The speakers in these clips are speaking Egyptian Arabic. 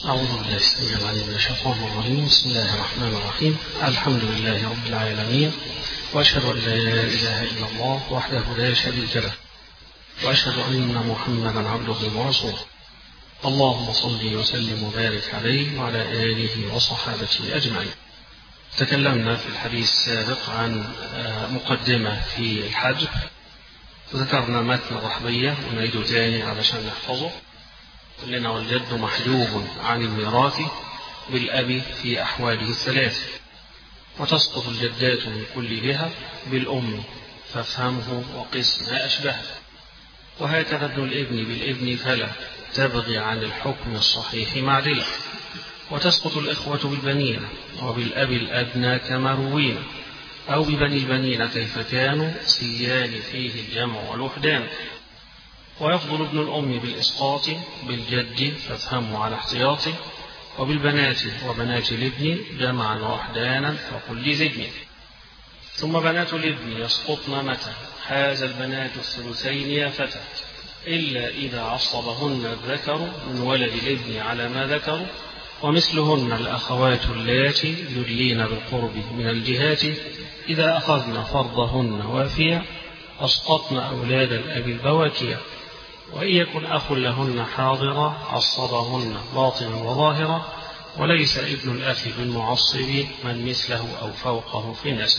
أعوذ بالله السميع العليم من الشيطان الرجيم بسم الله الرحمن الرحيم الحمد لله رب العالمين وأشهد أن لا إله إلا الله وحده لا شريك له وأشهد أن محمدا عبده ورسوله اللهم صل وسلم وبارك عليه وعلى آله وصحابته أجمعين تكلمنا في الحديث السابق عن مقدمة في الحج ذكرنا متن الرحبية ونعيده تاني علشان نحفظه كلنا والجد محجوب عن الميراث بالأب في أحواله الثلاث وتسقط الجدات من كل جهة بالأم فافهمه وقس ما أشبهه وهكذا ابن الابن بالابن فلا تبغي عن الحكم الصحيح معدلة وتسقط الإخوة بالبنين وبالأب الأدنى كما روينا أو ببني البنين كيف كانوا سيان فيه الجمع والوحدان ويفضل ابن الأم بالإسقاط بالجد فافهمه على احتياطه وبالبنات وبنات الابن جمعا وحدانا فقل زدني ثم بنات الابن يسقطن متى حاز البنات الثلثين يا فتى إلا إذا عصبهن الذكر من ولد الابن على ما ذكروا ومثلهن الأخوات اللاتي يدلين بالقرب من الجهات إذا أخذن فرضهن وافيا أسقطن أولاد الأب البواكية وإن يكن أخ لهن حاضرا عصبهن باطنا وظاهرا وليس ابن الأخ بالمعصب من مثله أو فوقه في نسب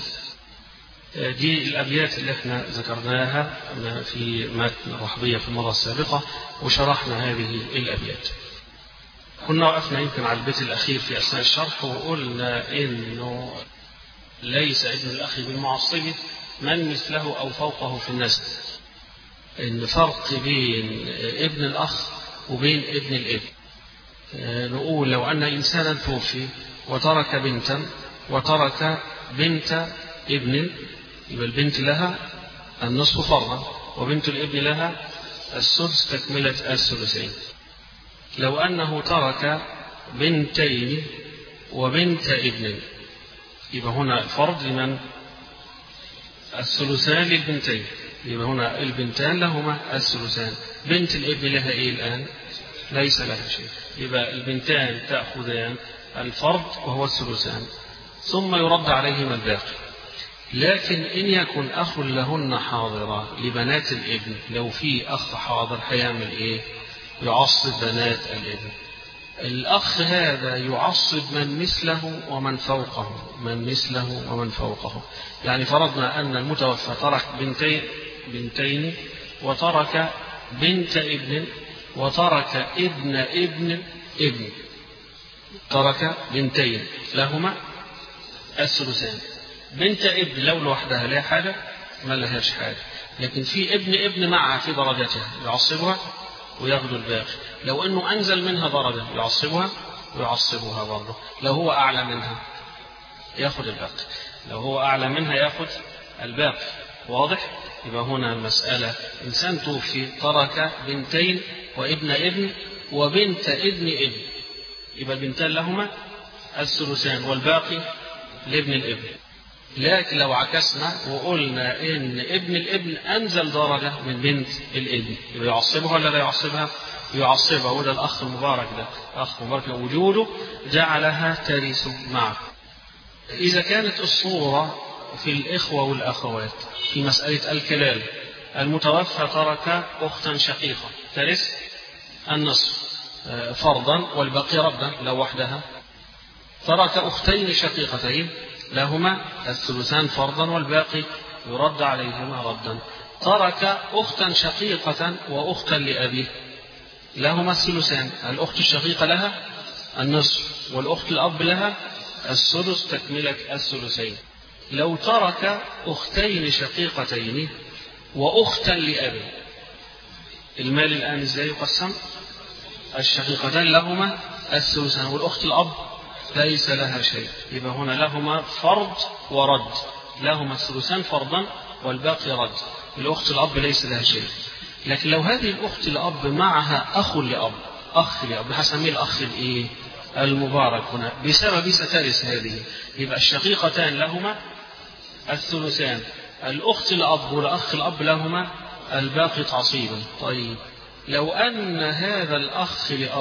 دي الأبيات اللي احنا ذكرناها في متن الرحبية في المرة السابقة وشرحنا هذه الأبيات كنا وقفنا يمكن على البيت الأخير في أثناء الشرح وقلنا إنه ليس ابن الأخ بالمعصب من مثله أو فوقه في النسب إن فرق بين ابن الأخ وبين ابن الابن نقول لو أن إنسانا توفي وترك بنتا وترك بنت ابن يبقى البنت لها النصف فرضا وبنت الابن لها السدس تكملة الثلثين لو أنه ترك بنتين وبنت ابن يبقى هنا فرض لمن الثلثان للبنتين يبقى هنا البنتان لهما الثلثان بنت الابن لها ايه الآن ليس لها شيء يبقى البنتان تأخذان الفرض وهو الثلثان ثم يرد عليهما الباقي لكن إن يكن أخ لهن حاضرا لبنات الابن لو في أخ حاضر هيعمل إيه يعصب بنات الابن الأخ هذا يعصب من مثله ومن فوقه من مثله ومن فوقه يعني فرضنا أن المتوفى ترك بنتين بنتين وترك بنت ابن وترك ابن ابن ابن ترك بنتين لهما الثلثان بنت ابن لو لوحدها لها حاجة ما لهاش حاجة لكن في ابن ابن معها في درجتها يعصبها وياخذ الباقي لو انه انزل منها درجه يعصبها ويعصبها برضه لو هو اعلى منها ياخذ الباقي لو هو اعلى منها ياخذ الباقي واضح يبقى هنا المساله انسان توفي ترك بنتين وابن ابن وبنت ابن ابن يبقى البنتان لهما الثلثان والباقي لابن الابن لكن لو عكسنا وقلنا ان ابن الابن انزل درجه من بنت الابن يبقى يعصبها ولا لا يعصبها؟ يعصبها وده الاخ المبارك ده اخ مبارك وجوده جعلها ترث معه. اذا كانت الصوره في الاخوه والاخوات في مساله الكلال المتوفى ترك اختا شقيقه ترث النصف فرضا والباقي ردا لو وحدها ترك اختين شقيقتين لهما الثلثان فرضا والباقي يرد عليهما ردا ترك أختا شقيقة وأختا لأبيه لهما الثلثان الأخت الشقيقة لها النصف والأخت الأب لها السدس تكملة الثلثين لو ترك أختين شقيقتين وأختا لأبيه المال الآن إزاي يقسم الشقيقتان لهما الثلثان والأخت الأب ليس لها شيء يبقى هنا لهما فرض ورد لهما الثلثان فرضا والباقي رد الأخت الأب ليس لها شيء لكن لو هذه الأخت الأب معها أخ لأب أخ لأب هسميه الأخ الإيه المبارك هنا بسبب سترث هذه يبقى الشقيقتان لهما الثلثان الأخت الأب والأخ الأب لهما الباقي تعصيبا طيب لو أن هذا الأخ لأب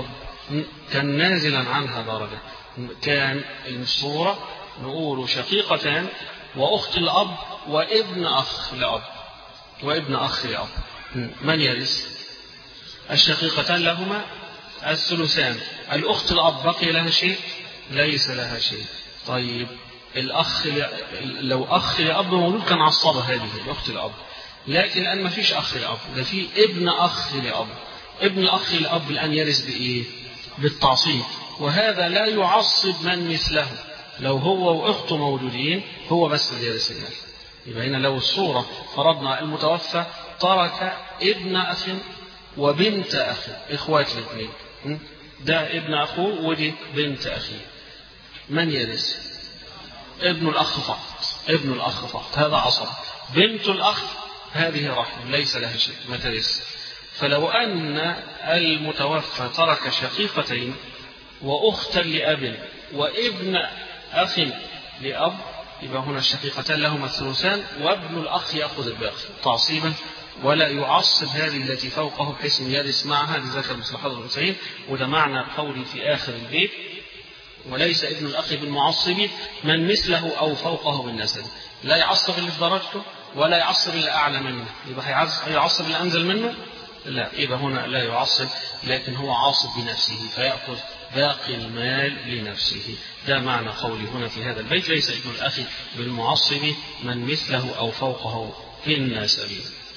كان نازلا عنها درجة كان الصورة نقول شقيقتان وأخت الأب وابن أخ لأب وابن أخ لأب من يرث الشقيقتان لهما الثلثان الأخت الأب بقي لها شيء ليس لها شيء طيب الأخ لو أخ لأب مولود كان عصبة هذه الأخت الأب لكن الآن ما فيش أخ لأب ده في ابن أخ لأب ابن الأخ لأب الآن يرث بإيه بالتعصيب وهذا لا يعصب من مثله لو هو وأخته موجودين هو بس اللي يرث المال يبقى هنا لو الصورة فرضنا المتوفى ترك ابن أخ وبنت أخ إخوات الاثنين ده ابن أخوه ودي بنت أخيه من يرث ابن الأخ فقط ابن الأخ فقط هذا عصب بنت الأخ هذه رحم ليس لها شيء ما ترث فلو أن المتوفى ترك شقيقتين وأختا لأب وابن أخ لأب يبقى هنا الشقيقتان لهما الثلثان وابن الأخ يأخذ الباقي تعصيبا ولا يعصب هذه التي فوقه بحيث يرث معها لذكر مثل حضر الحسين وده معنى قولي في آخر البيت وليس ابن الأخ بالمعصب من مثله أو فوقه بالنسب لا يعصب اللي في درجته ولا يعصب اللي أعلى منه يبقى هيعصب اللي أنزل منه لا يبقى هنا لا يعصب لكن هو عاصب بنفسه فيأخذ باقي المال لنفسه ده معنى قولي هنا في هذا البيت ليس ابن الأخ بالمعصب من مثله أو فوقه في النسب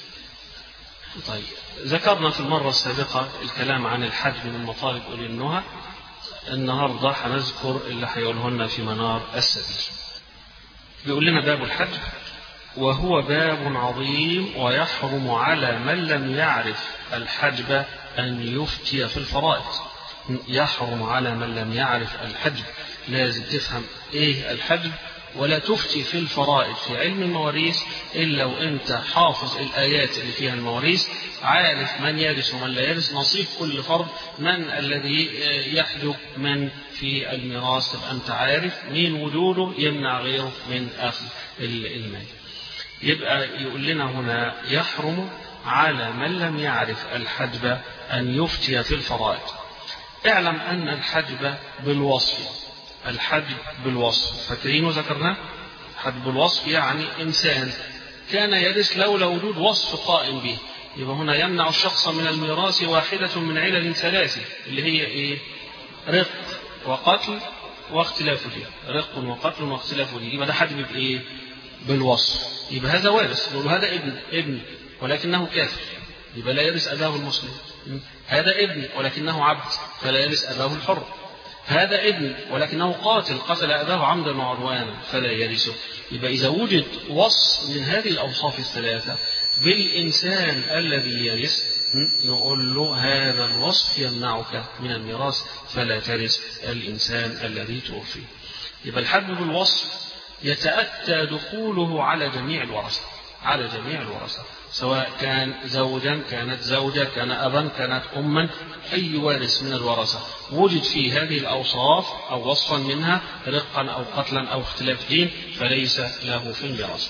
طيب ذكرنا في المرة السابقة الكلام عن الحج من مطالب أولي النهى النهاردة هنذكر اللي هيقوله لنا في منار السبيل بيقول لنا باب الحج وهو باب عظيم ويحرم على من لم يعرف الحجب أن يفتي في الفرائض يحرم على من لم يعرف الحجب لازم تفهم ايه الحجب ولا تفتي في الفرائض في علم المواريث إلا وأنت حافظ الآيات اللي فيها المواريث عارف من يرث ومن لا يرث نصيب كل فرد من الذي يحجب من في الميراث تبقى أنت عارف مين وجوده يمنع غيره من أخذ المال يبقى يقول لنا هنا يحرم على من لم يعرف الحجب أن يفتي في الفرائض اعلم أن الحجب بالوصف الحجب بالوصف فاكرين وذكرناه حجب بالوصف يعني إنسان كان يرث لولا وجود وصف قائم به يبقى هنا يمنع الشخص من الميراث واحدة من علل ثلاثة اللي هي إيه رق وقتل واختلاف دين رق وقتل واختلاف دين يبقى ده حجب بإيه بالوصف يبقى هذا وارث نقول هذا ابن ابن ولكنه كافر يبقى لا يرث أباه المسلم هذا ابن ولكنه عبد فلا يرث أباه الحر هذا ابن ولكنه قاتل قتل أباه عمدا وعدوانا فلا يرثه يبقى إذا وجد وصف من هذه الأوصاف الثلاثة بالإنسان الذي يرث نقول له هذا الوصف يمنعك من الميراث فلا ترث الإنسان الذي توفي يبقى الحد بالوصف يتأتى دخوله على جميع الورثة على جميع الورثة سواء كان زوجا كانت زوجة كان أبا كانت أما أي وارث من الورثة وجد فيه هذه الأوصاف أو وصفا منها رقا أو قتلا أو اختلاف دين فليس له في الميراث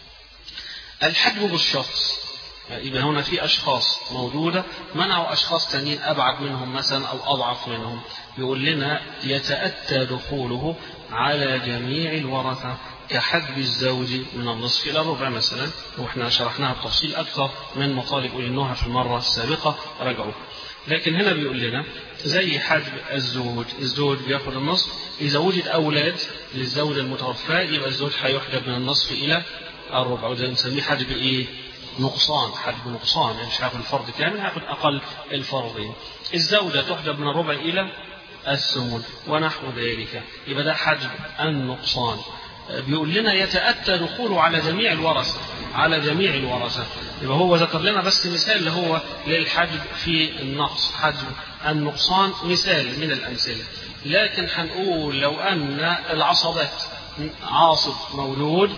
الحجب بالشخص يبقى هنا في أشخاص موجودة منعوا أشخاص ثانيين أبعد منهم مثلا أو أضعف منهم يقول لنا يتأتى دخوله على جميع الورثة كحجب الزوج من النصف إلى الربع مثلا وإحنا شرحناها بتفصيل أكثر من مطالب أولي النهى في المرة السابقة رجعوا لكن هنا بيقول لنا زي حجب الزوج الزوج بياخد النصف إذا وجد أولاد للزوج المتوفى يبقى الزوج هيحجب من النصف إلى الربع وده نسميه حجب إيه؟ نقصان حجب نقصان يعني مش هياخد الفرض كامل هياخد أقل الفرضين الزوجة تحجب من الربع إلى الثمن ونحو ذلك يبقى ده حجب النقصان بيقول لنا يتأتى دخوله على جميع الورثة على جميع الورثة يبقى هو ذكر لنا بس مثال اللي هو للحجب في النقص حجب النقصان مثال من الأمثلة لكن هنقول لو أن العصبات عاصب مولود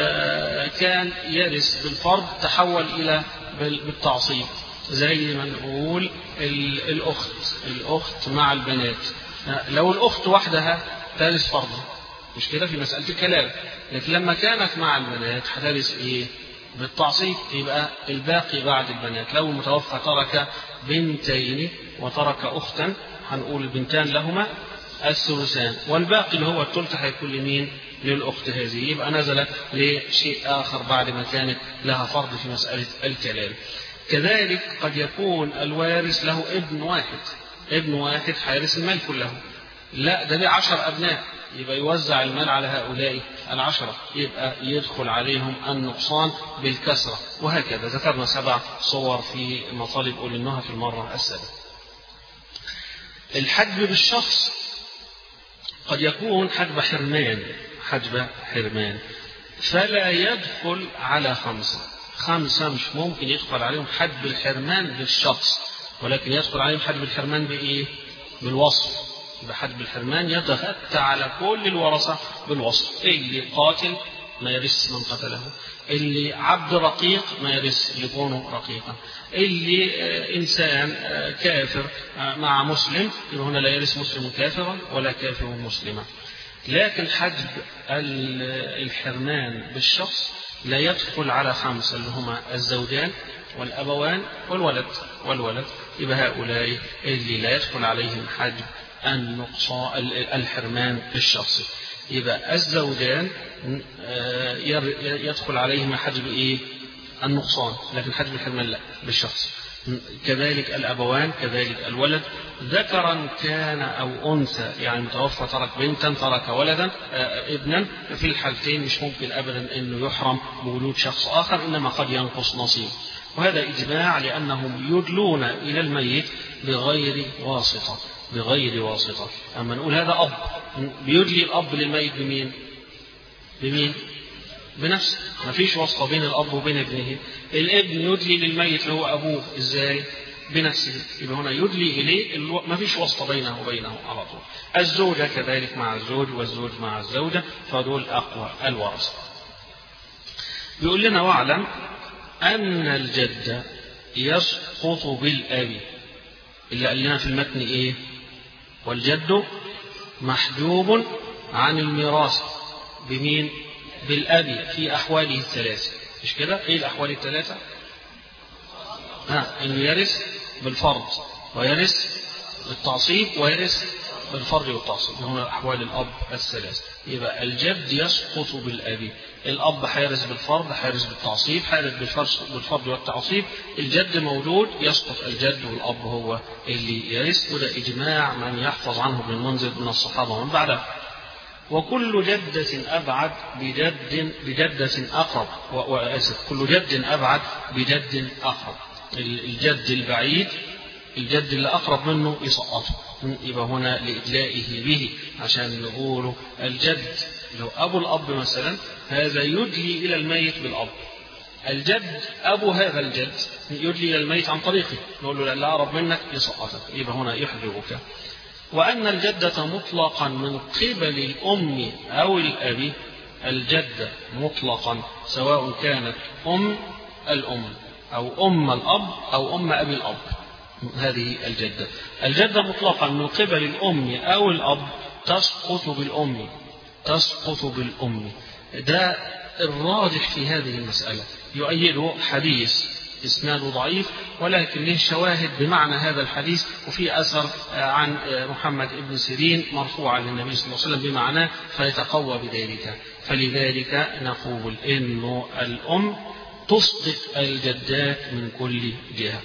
كان يرث بالفرض تحول إلى بالتعصيب زي ما نقول الأخت الأخت مع البنات لو الأخت وحدها ترث فرضا مش كده في مسألة الكلام لكن لما كانت مع البنات هترث إيه بالتعصيب يبقى الباقي بعد البنات لو المتوفى ترك بنتين وترك أختا هنقول البنتان لهما الثلثان والباقي اللي هو الثلث هيكون لمين؟ للأخت هذه يبقى نزل لشيء آخر بعد ما كانت لها فرض في مسألة الكلام كذلك قد يكون الوارث له ابن واحد ابن واحد حارس المال كله لا ده ليه عشر أبناء يبقى يوزع المال على هؤلاء العشرة يبقى يدخل عليهم النقصان بالكسرة وهكذا ذكرنا سبع صور في مطالب أولي النهى في المرة السابقة الحجب بالشخص قد يكون حجب حرمان حجب حرمان فلا يدخل على خمسة خمسة مش ممكن يدخل عليهم حجب الحرمان بالشخص ولكن يدخل عليهم حجب الحرمان بإيه؟ بالوصف بحجب الحرمان يتغطى على كل الورثة بالوصف اللي قاتل ما يرث من قتله اللي عبد رقيق ما يرث اللي كونه رقيقا اللي إنسان كافر مع مسلم يبقى هنا لا يرث مسلم كافرا ولا كافر مسلما لكن حجب الحرمان بالشخص لا يدخل على خمسة اللي هما الزوجان والأبوان والولد والولد يبقى هؤلاء اللي لا يدخل عليهم حجب النقصان الحرمان بالشخص يبقى الزوجان يدخل عليهما حجب ايه النقصان لكن حجب الحرمان لا بالشخص كذلك الأبوان كذلك الولد ذكرا كان أو أنثى يعني متوفى ترك بنتا ترك ولدا ابنا في الحالتين مش ممكن أبدا أنه يحرم بوجود شخص آخر إنما قد ينقص نصيب وهذا إجماع لأنهم يدلون إلى الميت بغير واسطة بغير واسطة أما نقول هذا أب بيدلي الأب للميت بمين بمين بنفسه ما فيش واسطة بين الأب وبين ابنه الابن يدلي للميت اللي هو أبوه إزاي بنفسه يبقى هنا يدلي إليه ما فيش واسطة بينه وبينه على طول الزوجة كذلك مع الزوج والزوج مع الزوجة فدول أقوى الورثة بيقول لنا واعلم أن الجد يسقط بالأب اللي قال لنا في المتن إيه والجد محجوب عن الميراث بمين بالأب في أحواله الثلاثة مش كده إيه الأحوال الثلاثة ها إنه يرث بالفرض ويرث بالتعصيب ويرث بالفرض والتعصيب هنا أحوال الأب الثلاث يبقى الجد يسقط بالأب الأب حارس بالفرض حارس بالتعصيب حارس بالفرض والتعصيب الجد موجود يسقط الجد والأب هو اللي يرث وده إجماع من يحفظ عنه ابن المنذر من الصحابة ومن بعده وكل جدة أبعد بجد بجدة أقرب وآسف كل جد أبعد بجد أقرب الجد البعيد الجد اللي أقرب منه يسقطه يبقى هنا لإدلائه به عشان يقولوا الجد لو أبو الأب مثلا هذا يدلي إلى الميت بالأب الجد أبو هذا الجد يدلي إلى الميت عن طريقه نقول له لا أقرب منك يسقطك يبقى هنا يحجبك وأن الجدة مطلقا من قبل الأم أو الأب الجدة مطلقا سواء كانت أم الأم أو أم الأب أو أم أبي الأب هذه الجدة الجدة مطلقا من قبل الأم أو الأب تسقط بالأم تسقط بالأم ده الراجح في هذه المسألة يؤيده حديث إسناده ضعيف ولكن له شواهد بمعنى هذا الحديث وفي أثر عن محمد بن سيرين مرفوعا للنبي صلى الله عليه وسلم بمعناه فيتقوى بذلك فلذلك نقول إنه الأم تسقط الجدات من كل جهة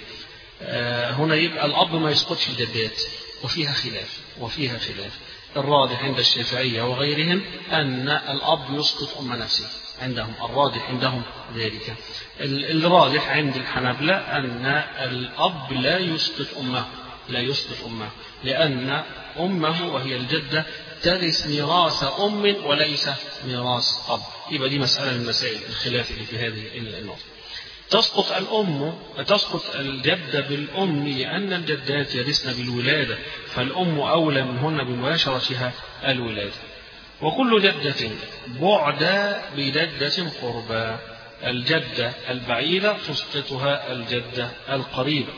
هنا يبقى الأب ما يسقطش الجدات وفيها خلاف وفيها خلاف الراجح عند الشافعية وغيرهم أن الأب يسقط أم نفسه عندهم الراجح عندهم ذلك الراجح عند الحنابلة أن الأب لا يسقط أمه لا يسقط أمه لأن أمه وهي الجدة ترث ميراث أم وليس ميراث أب يبقى دي مسألة من مسائل الخلاف اللي في هذه النقطة تسقط الأم تسقط الجدة بالأم لأن الجدات يرثن بالولادة فالأم أولى منهن بمباشرتها الولادة وكل جدة بعد بجدة قربى الجدة البعيدة تسقطها الجدة القريبة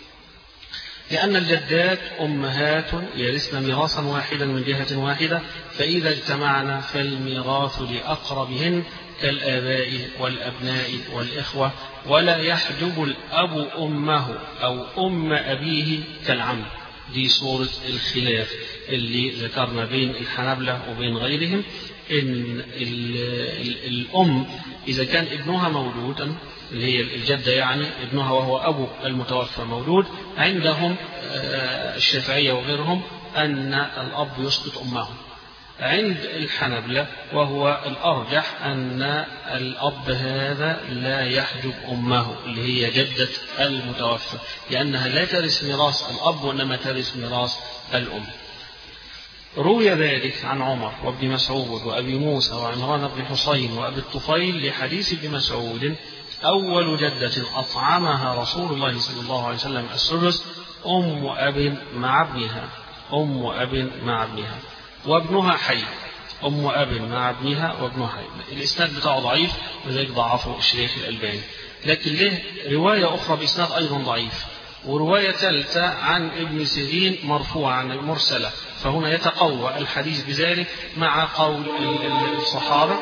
لأن الجدات أمهات يرثن ميراثا واحدا من جهة واحدة فإذا اجتمعنا فالميراث لأقربهن كالآباء والأبناء والإخوة ولا يحجب الأب أمه أو أم أبيه كالعم دي صورة الخلاف اللي ذكرنا بين الحنابلة وبين غيرهم إن ال ال الأم إذا كان ابنها مولودا اللي هي الجدة يعني ابنها وهو أبو المتوفى مولود عندهم الشافعية وغيرهم أن الأب يسقط أمه عند الحنبلة وهو الأرجح أن الأب هذا لا يحجب أمه اللي هي جدة المتوفى لأنها لا ترث ميراث الأب وإنما ترث ميراث الأم روي ذلك عن عمر وابن مسعود وأبي موسى وعمران بن حسين وأبي الطفيل لحديث ابن مسعود أول جدة أطعمها رسول الله صلى الله عليه وسلم السدس أم أب مع ابنها أم أب مع ابنها وابنها حي أم أب مع ابنها وابنها حي الإسناد بتاعه ضعيف ولذلك ضعفه الشيخ الألباني لكن له رواية أخرى بإسناد أيضا ضعيف ورواية ثالثة عن ابن سيرين مرفوعة عن مرسلة فهنا يتقوى الحديث بذلك مع قول الصحابة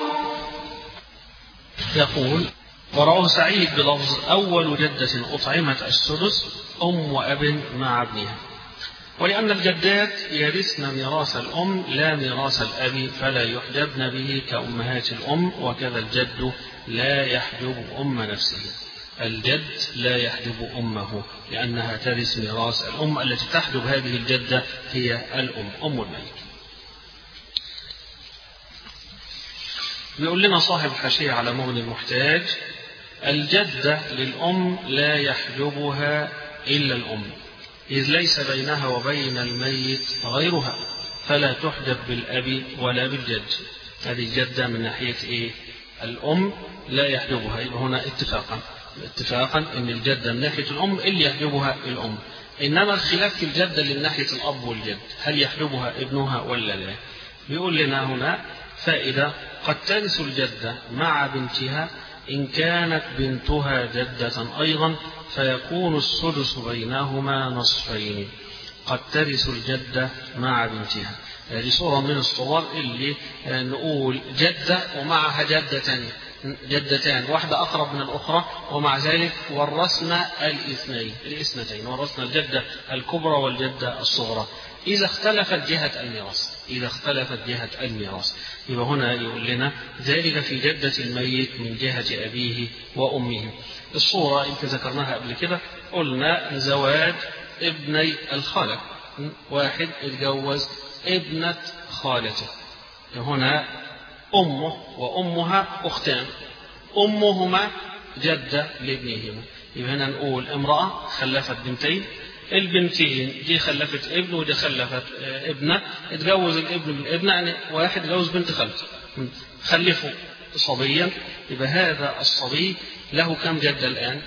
يقول ورواه سعيد بلفظ أول جدة أطعمت السدس أم أب مع ابنها ولأن الجدات يرثن ميراث الأم لا ميراث الأب فلا يحجبن به كأمهات الأم وكذا الجد لا يحجب أم نفسه الجد لا يحجب أمه لأنها ترث ميراث الأم التي تحجب هذه الجدة هي الأم أم الميت بيقول لنا صاحب الحاشية على مغني المحتاج الجدة للأم لا يحجبها إلا الأم إذ ليس بينها وبين الميت غيرها فلا تحجب بالأب ولا بالجد هذه الجدة من ناحية إيه؟ الأم لا يحجبها يبقى هنا اتفاقا اتفاقا أن الجدة من ناحية الأم اللي يحجبها الأم إنما الخلاف في الجدة اللي من ناحية الأب والجد هل يحجبها ابنها ولا لا بيقول لنا هنا فائدة قد ترث الجدة مع بنتها إن كانت بنتها جدة أيضا فيكون السدس بينهما نصفين قد ترث الجدة مع بنتها هذه صورة من الصور اللي نقول جدة ومعها جدة تانية جدتان واحدة أقرب من الأخرى ومع ذلك ورثنا الاثنين الاثنتين ورثنا الجدة الكبرى والجدة الصغرى إذا اختلفت جهة الميراث إذا اختلفت جهة الميراث يبقى هنا يقول لنا ذلك في جدة الميت من جهة أبيه وأمه الصورة اللي ذكرناها قبل كده قلنا زواج ابني الخالة واحد اتجوز ابنة خالته هنا أمه وأمها أختان أمهما جدة لابنهما يبقى هنا نقول امرأة خلفت بنتين البنتين دي خلفت ابن ودي خلفت ابنة اتجوز الابن بالابنة يعني واحد اتجوز بنت خالته خلفوا صبيا يبقى هذا الصبي له كم جدة الآن؟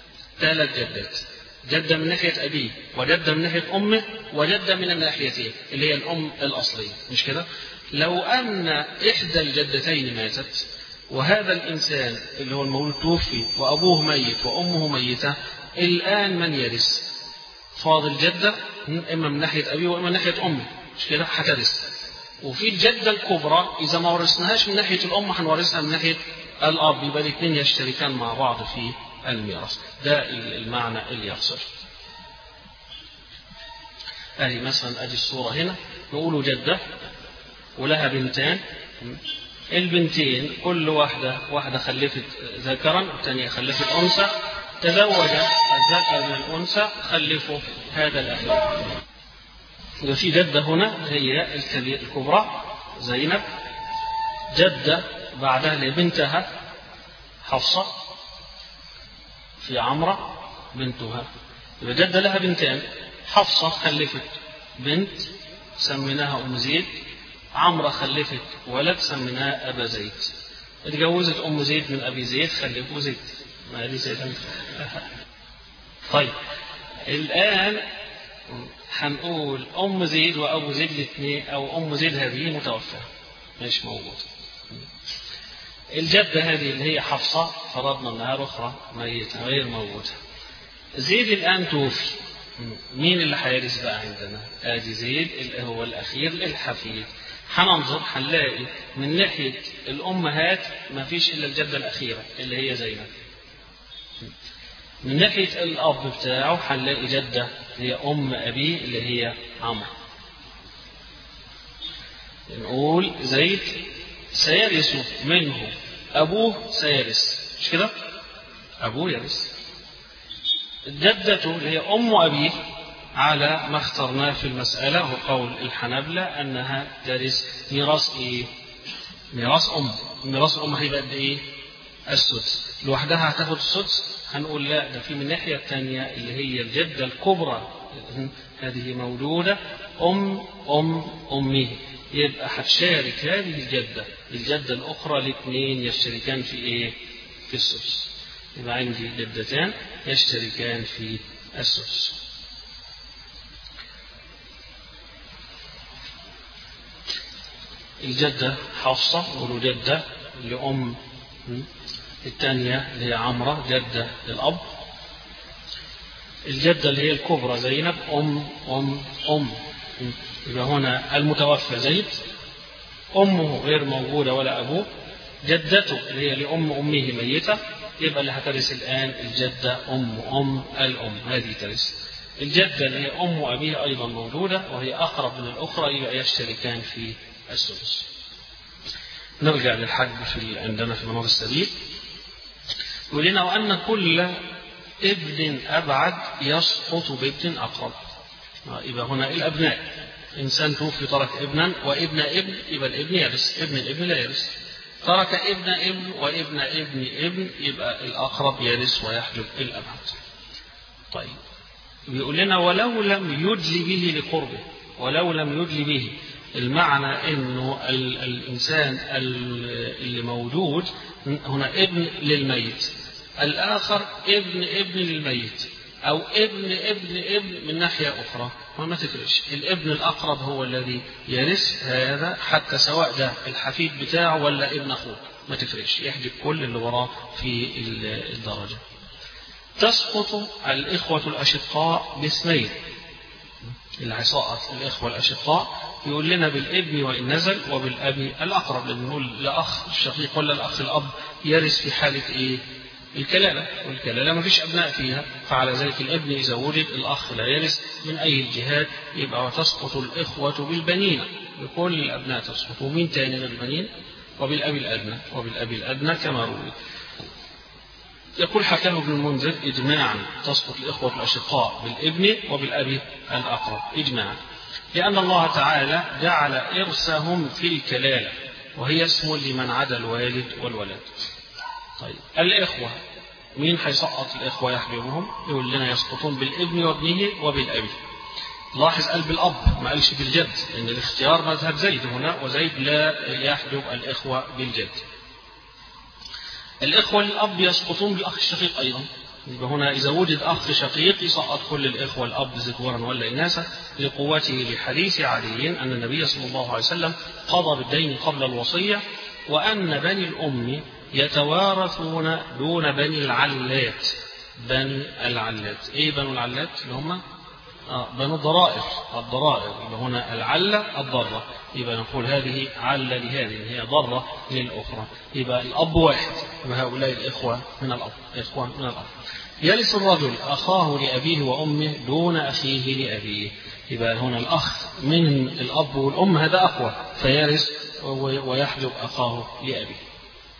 ثلاث جدات جدة من ناحية أبيه وجدة من ناحية أمه وجدة من الناحيتين اللي هي الأم الأصلية مش كده؟ لو أن إحدى الجدتين ماتت وهذا الإنسان اللي هو المولود توفي وأبوه ميت وأمه ميتة الآن من يرث؟ فاضل جدة إما من ناحية أبيه وإما من ناحية أمه مش كده؟ هترث وفي الجدة الكبرى إذا ما ورثناهاش من ناحية الأم هنورثها من ناحية الأب يبقى الاثنين يشتركان مع بعض في الميراث ده المعنى اللي يقصد أدي مثلا أدي الصورة هنا نقول جدة ولها بنتان البنتين كل واحدة واحدة خلفت ذكرا والثانية خلفت أنثى تزوج الذكر من الأنثى خلفوا هذا الأخير يبقى في جدة هنا هي الكبرى زينب جدة بعدها لبنتها حفصة في عمرة بنتها يبقى جدة لها بنتان حفصة خلفت بنت سميناها أم زيد عمرة خلفت ولد سميناه أبا زيد اتجوزت أم زيد من أبي زيد خلفوا زيد ما دي زيد طيب الآن هنقول أم زيد وأبو زيد الاثنين أو أم زيد هذه متوفاة مش موجود الجدة هذه اللي هي حفصة فرضنا أنها أخرى ميتة غير موجودة زيد الآن توفي مين اللي هيرث بقى عندنا؟ آدي زيد اللي هو الأخير الحفيد هننظر هنلاقي من ناحية الأمهات ما فيش إلا الجدة الأخيرة اللي هي زينب من ناحية الأب بتاعه هنلاقي جدة هي أم أبيه اللي هي عمرو نقول زيد سيرث منه أبوه سيرث مش كده؟ أبوه يرث جدته اللي هي أم أبيه على ما اخترناه في المسألة هو قول الحنبلة أنها ترث ميراث إيه؟ ميراث أم ميراث الأم هيبقى قد إيه؟ السدس لوحدها هتاخد السدس هنقول لا ده في من الناحية الثانية اللي هي الجدة الكبرى هذه موجودة أم أم أمه يبقى هتشارك هذه الجدة الجدة الأخرى الاثنين يشتركان في إيه؟ في السدس يبقى عندي جدتان يشتركان في السدس الجدة حفصة نقول جدة لأم الثانية اللي هي عمرة جدة للأب الجدة اللي هي الكبرى زينب أم أم أم يبقى هنا المتوفى زيد أمه غير موجودة ولا أبوه جدته اللي هي لأم أمه ميتة يبقى اللي هترث الآن الجدة أم أم الأم هذه ترث الجدة اللي هي أم أبيه أيضا موجودة وهي أقرب من الأخرى يبقى يشتركان في السدس نرجع للحج في عندنا في منار السبيل يقول لنا وأن كل ابن أبعد يسقط بابن أقرب يبقى هنا الأبناء إنسان توفي ترك ابنا وابن ابن يبقى الابن يرث ابن الابن لا يرث ترك ابن ابن وابن ابن ابن يبقى الأقرب يرث ويحجب الأبعد طيب بيقول لنا ولو لم يدل به لقربه ولو لم يدل به المعنى انه ال الانسان اللي موجود هنا ابن للميت الاخر ابن ابن للميت او ابن ابن ابن من ناحيه اخرى ما تفرقش الابن الاقرب هو الذي يرث هذا حتى سواء ده الحفيد بتاعه ولا ابن اخوه ما تفرقش يحجب كل اللي وراه في الدرجه تسقط الاخوه الاشقاء باثنين اللي هيسقط الإخوة الأشقاء يقول لنا بالابن وإن نزل وبالأب الأقرب لأن نقول لأخ الشقيق ولا الأخ الأب يرث في حالة إيه؟ الكلالة والكلالة ما فيش أبناء فيها فعلى ذلك الابن إذا ولد الأخ لا يرث من أي الجهات يبقى وتسقط الإخوة بالبنين بكل الأبناء تسقط ومين تاني من البنين وبالأب الأدنى وبالأب الأدنى كما روي يقول حكاه ابن المنذر إجماعا تسقط الإخوة الأشقاء بالابن وبالأب الأقرب إجماعا لأن الله تعالى جعل إرثهم في الكلالة وهي اسم لمن عدا الوالد والولد طيب الإخوة مين هيسقط الإخوة يحجبهم يقول لنا يسقطون بالابن وابنه وبالأب لاحظ قال بالأب ما قالش بالجد لأن الاختيار مذهب زيد هنا وزيد لا يحجب الإخوة بالجد الإخوة الأب يسقطون بالأخ الشقيق أيضا يبقى هنا إذا وجد أخ شقيق يسقط كل الإخوة الأب ذكورا ولا إناثا لقوته بحديث علي أن النبي صلى الله عليه وسلم قضى بالدين قبل الوصية وأن بني الأم يتوارثون دون بني العلات بني العلات إيه بنو العلات اللي هم آه بنو الضرائر الضرائر يبقى هنا العلة الضرة يبقى نقول هذه علة لهذه هي ضرة للأخرى يبقى الأب واحد وهؤلاء الإخوة من الأب إخوة من الأب يرث الرجل أخاه لأبيه وأمه دون أخيه لأبيه يبقى هنا الأخ من الأب والأم هذا أقوى فيرث ويحجب أخاه لأبيه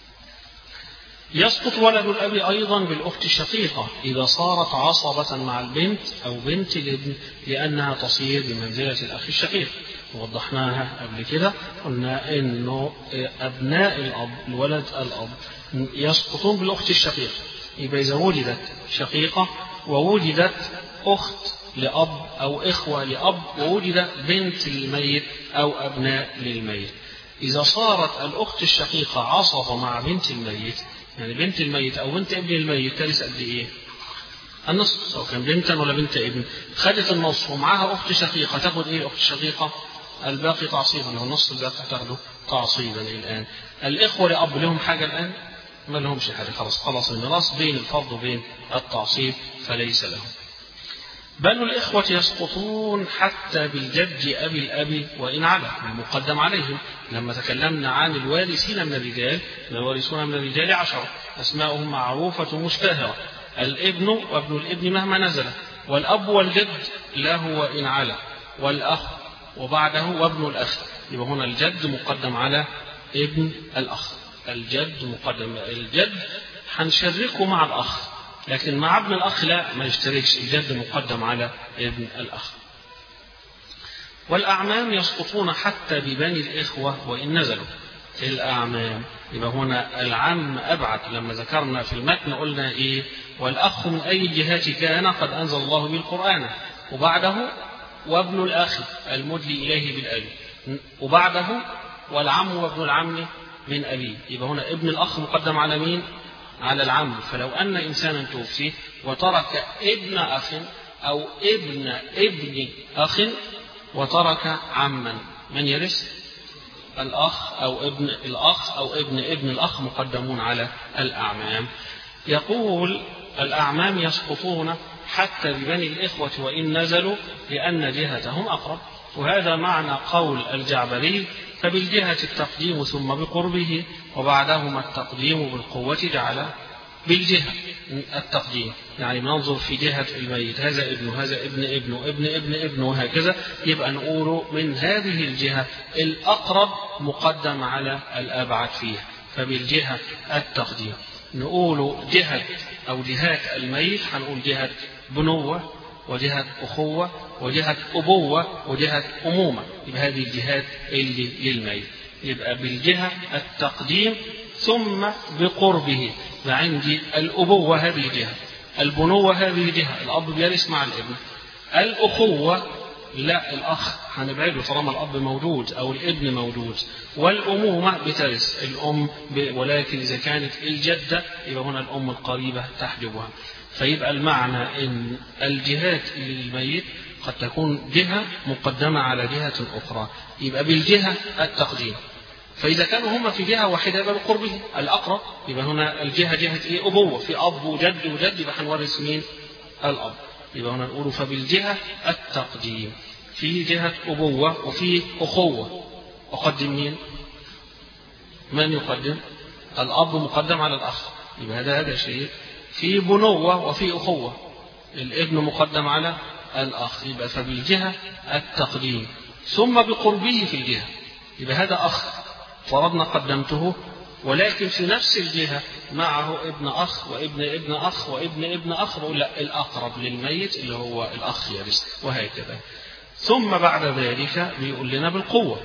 يسقط ولد الأب أيضا بالأخت الشقيقة إذا صارت عصبة مع البنت أو بنت الابن لأنها تصير بمنزلة الأخ الشقيق وضحناها قبل كده قلنا إنه أبناء الأب الولد الأب يسقطون بالأخت الشقيقة يبقى إذا وجدت شقيقة ووجدت أخت لأب أو إخوة لأب ووجد بنت للميت أو أبناء للميت إذا صارت الأخت الشقيقة عصبة مع بنت الميت يعني بنت الميت أو بنت ابن الميت ترث قد إيه؟ النصف سواء كان بنتا ولا بنت ابن خدت النصف ومعاها أخت شقيقة تاخد إيه الأخت الشقيقة؟ الباقي تعصيبا اللي هو النصف الباقي هتاخده تعصيبا الآن الإخوة لأب لهم حاجة الآن؟ ما لهمش حاجة خلاص خلص الميراث بين الفرض وبين التعصيب فليس لهم بنو الإخوة يسقطون حتى بالجد أبي الأب وإن على المقدم عليهم لما تكلمنا عن الوارثين من الرجال الوارثون من الرجال عشرة أسماؤهم معروفة مشتهرة الابن وابن الابن مهما نزل والأب والجد له وإن علا والأخ وبعده وابن الأخ يبقى هنا الجد مقدم على ابن الأخ الجد مقدم الجد هنشركه مع الأخ لكن مع ابن الأخ لا ما يشتركش الجد مقدم على ابن الأخ والأعمام يسقطون حتى ببني الإخوة وإن نزلوا الأعمام يبقى هنا العم أبعد لما ذكرنا في المتن قلنا إيه والأخ من أي الجهات كان قد أنزل الله به القرآن وبعده وابن الأخ المدلي إليه بالأب وبعده والعم وابن العم من أبيه يبقى هنا ابن الأخ مقدم على مين على العم فلو أن إنسانا توفي وترك ابن أخ أو ابن ابن أخ وترك عما من يرث الأخ أو ابن الأخ أو ابن ابن الأخ مقدمون على الأعمام يقول الأعمام يسقطون حتى ببني الإخوة وإن نزلوا لأن جهتهم أقرب وهذا معنى قول الجعبري فبالجهة التقديم ثم بقربه وبعدهما التقديم بالقوة جعل بالجهة التقديم يعني بننظر في جهة الميت هذا ابنه هذا ابن ابنه ابن ابن ابنه وهكذا يبقى نقول من هذه الجهة الأقرب مقدم على الأبعد فيها فبالجهة التقديم نقول جهة أو جهات الميت هنقول جهة بنوة وجهة أخوة وجهة أبوة وجهة أمومة يبقى هذه الجهات اللي للميت يبقى بالجهة التقديم ثم بقربه فعندي الأبوة هذه جهة البنوة هذه جهة الأب بيرث مع الابن الأخوة لا الأخ هنبعده طالما الأب موجود أو الابن موجود والأمومة بترث الأم ولكن إذا كانت الجدة يبقى هنا الأم القريبة تحجبها فيبقى المعنى أن الجهات للميت قد تكون جهة مقدمة على جهة أخرى يبقى بالجهة التقديم فإذا كانوا هما في جهة واحدة يبقى بقربه الأقرب يبقى هنا الجهة جهة إيه أبوة في أب وجد وجد يبقى هنورث مين؟ الأب يبقى هنا نقول فبالجهة التقديم في جهة أبوة وفي أخوة أقدم مين؟ من يقدم؟ الأب مقدم على الأخ يبقى هذا هذا شيء في بنوة وفي أخوة الابن مقدم على الأخ يبقى فبالجهة التقديم ثم بقربه في الجهة يبقى هذا أخ فرضنا قدمته ولكن في نفس الجهة معه ابن أخ وابن ابن أخ وابن ابن أخ لا الأقرب للميت اللي هو الأخ يرث وهكذا ثم بعد ذلك بيقول لنا بالقوة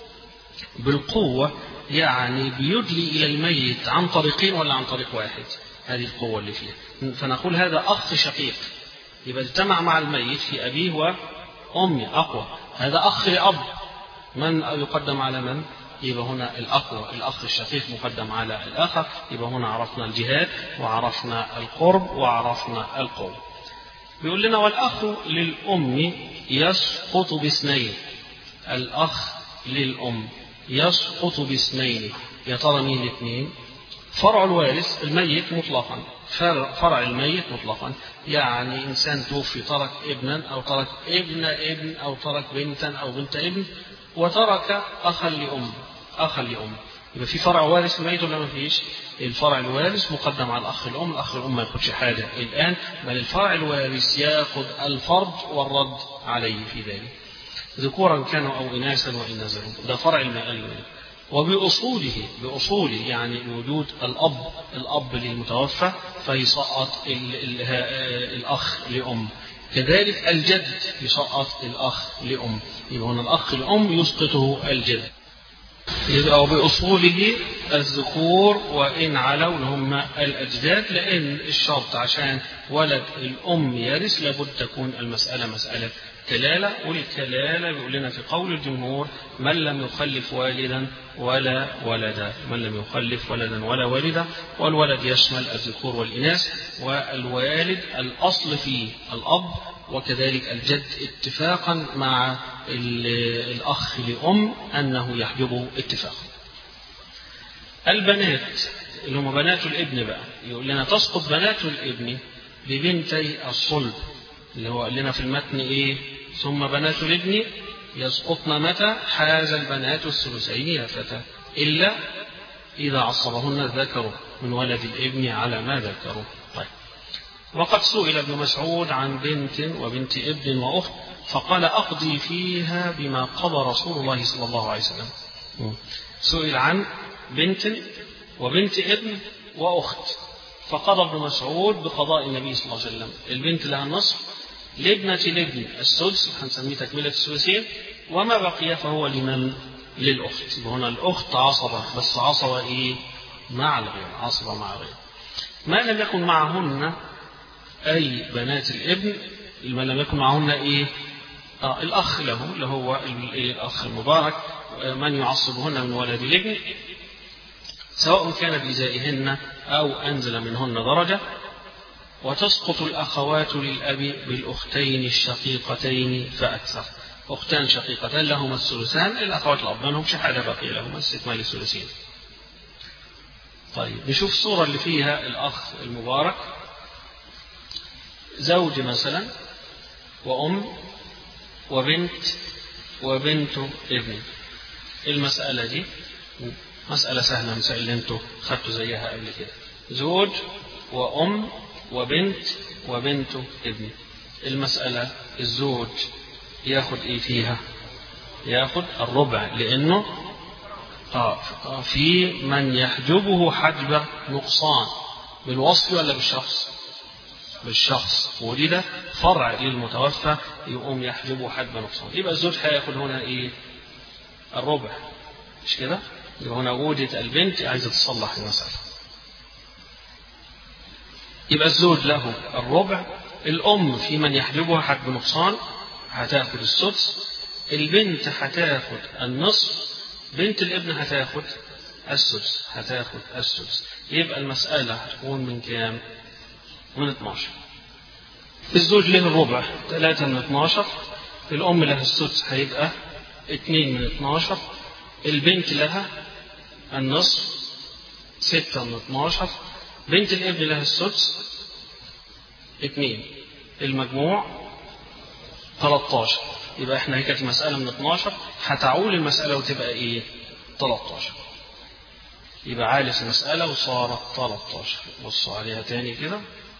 بالقوة يعني بيدلي إلى الميت عن طريقين ولا عن طريق واحد هذه القوة اللي فيها فنقول هذا أخ شقيق يبقى اجتمع مع الميت في أبيه وأمه أقوى هذا أخ لأب من يقدم على من؟ يبقى هنا الأقوى الأخ الشقيق مقدم على الآخر يبقى هنا عرفنا الجهاد وعرفنا القرب وعرفنا القوة بيقول لنا والأخ للأم يسقط باثنين الأخ للأم يسقط باثنين يا ترى مين الاثنين فرع الوارث الميت مطلقا فرع الميت مطلقا يعني إنسان توفي ترك ابنا أو ترك ابن ابن أو ترك بنتا أو بنت ابن وترك أخا لأم أخا لأم يبقى في فرع وارث ميت ولا ما فيش؟ الفرع الوارث مقدم على الأخ الأم، الأخ الأم ما ياخدش حاجة الآن بل الفرع الوارث ياخد الفرض والرد عليه في ذلك. ذكورا كانوا أو إناثا وإن نزلوا، ده فرع المال وبأصوله بأصوله يعني وجود الأب الأب للمتوفى فيسقط الأخ لأم كذلك الجد يسقط الأخ لأم يبقى هنا الأخ الأم يسقطه الجد يبقى بأصوله الذكور وإن علوا هم الأجداد لأن الشرط عشان ولد الأم يرث لابد تكون المسألة مسألة كلالة والكلالة بيقول لنا في قول الجمهور من لم يخلف والدا ولا ولدا من لم يخلف ولدا ولا والدا والولد يشمل الذكور والإناث والوالد الأصل فيه الأب وكذلك الجد اتفاقا مع الأخ لأم أنه يحجبه اتفاقا البنات اللي هم بنات الابن بقى يقول لنا تسقط بنات الابن ببنتي الصلب اللي هو قال لنا في المتن ايه ثم بنات الابن يسقطن متى حاز البنات الثلثين يا فتى إلا إذا عصبهن الذكر من ولد الابن على ما ذكروا طيب وقد سئل ابن مسعود عن بنت وبنت ابن وأخت فقال أقضي فيها بما قضى رسول الله صلى الله عليه وسلم سئل عن بنت وبنت ابن وأخت فقضى ابن مسعود بقضاء النبي صلى الله عليه وسلم البنت لها النصف لابنة الابن السدس هنسميه تكملة الثلثين وما بقي فهو لمن للأخت هنا الأخت عصبة بس عصبة إيه مع الغير عصبة مع الغير ما لم يكن معهن أي بنات الابن ما لم يكن معهن إيه آه الأخ له اللي هو الأخ المبارك من يعصبهن من ولد الابن سواء كان بإزائهن أو أنزل منهن درجة وتسقط الأخوات للأب بالأختين الشقيقتين فأكثر أختان شقيقتان لهما الثلثان الأخوات الأب ما لهمش حاجة بقي لهما استكمال الثلثين طيب نشوف الصورة اللي فيها الأخ المبارك زوج مثلا وأم وبنت وبنت ابن المسألة دي مسألة سهلة مسألة اللي انتوا خدتوا زيها قبل كده زوج وأم وبنت وبنت ابن المسألة الزوج ياخد ايه فيها ياخد الربع لانه آه في من يحجبه حجب نقصان بالوصف ولا بالشخص بالشخص ولد فرع للمتوفى يقوم يحجبه حجب نقصان يبقى الزوج هياخد هنا ايه الربع مش كده يبقى هنا وجدت البنت عايزه تصلح المسألة يبقى الزوج له الربع الأم في من يحجبها حجب نقصان هتاخد السدس البنت هتاخد النصف بنت الابن هتاخد السدس هتاخد السدس يبقى المسألة هتكون من كام؟ من 12 الزوج له الربع 3 من 12 الأم لها السدس هيبقى 2 من 12 البنت لها النصف 6 من 12 بنت الابن لها السدس 2 المجموع 13 يبقى احنا هي كانت مسألة من 12 هتعول المسألة وتبقى ايه 13 يبقى عالس المسألة وصارت 13 بصوا عليها تاني كده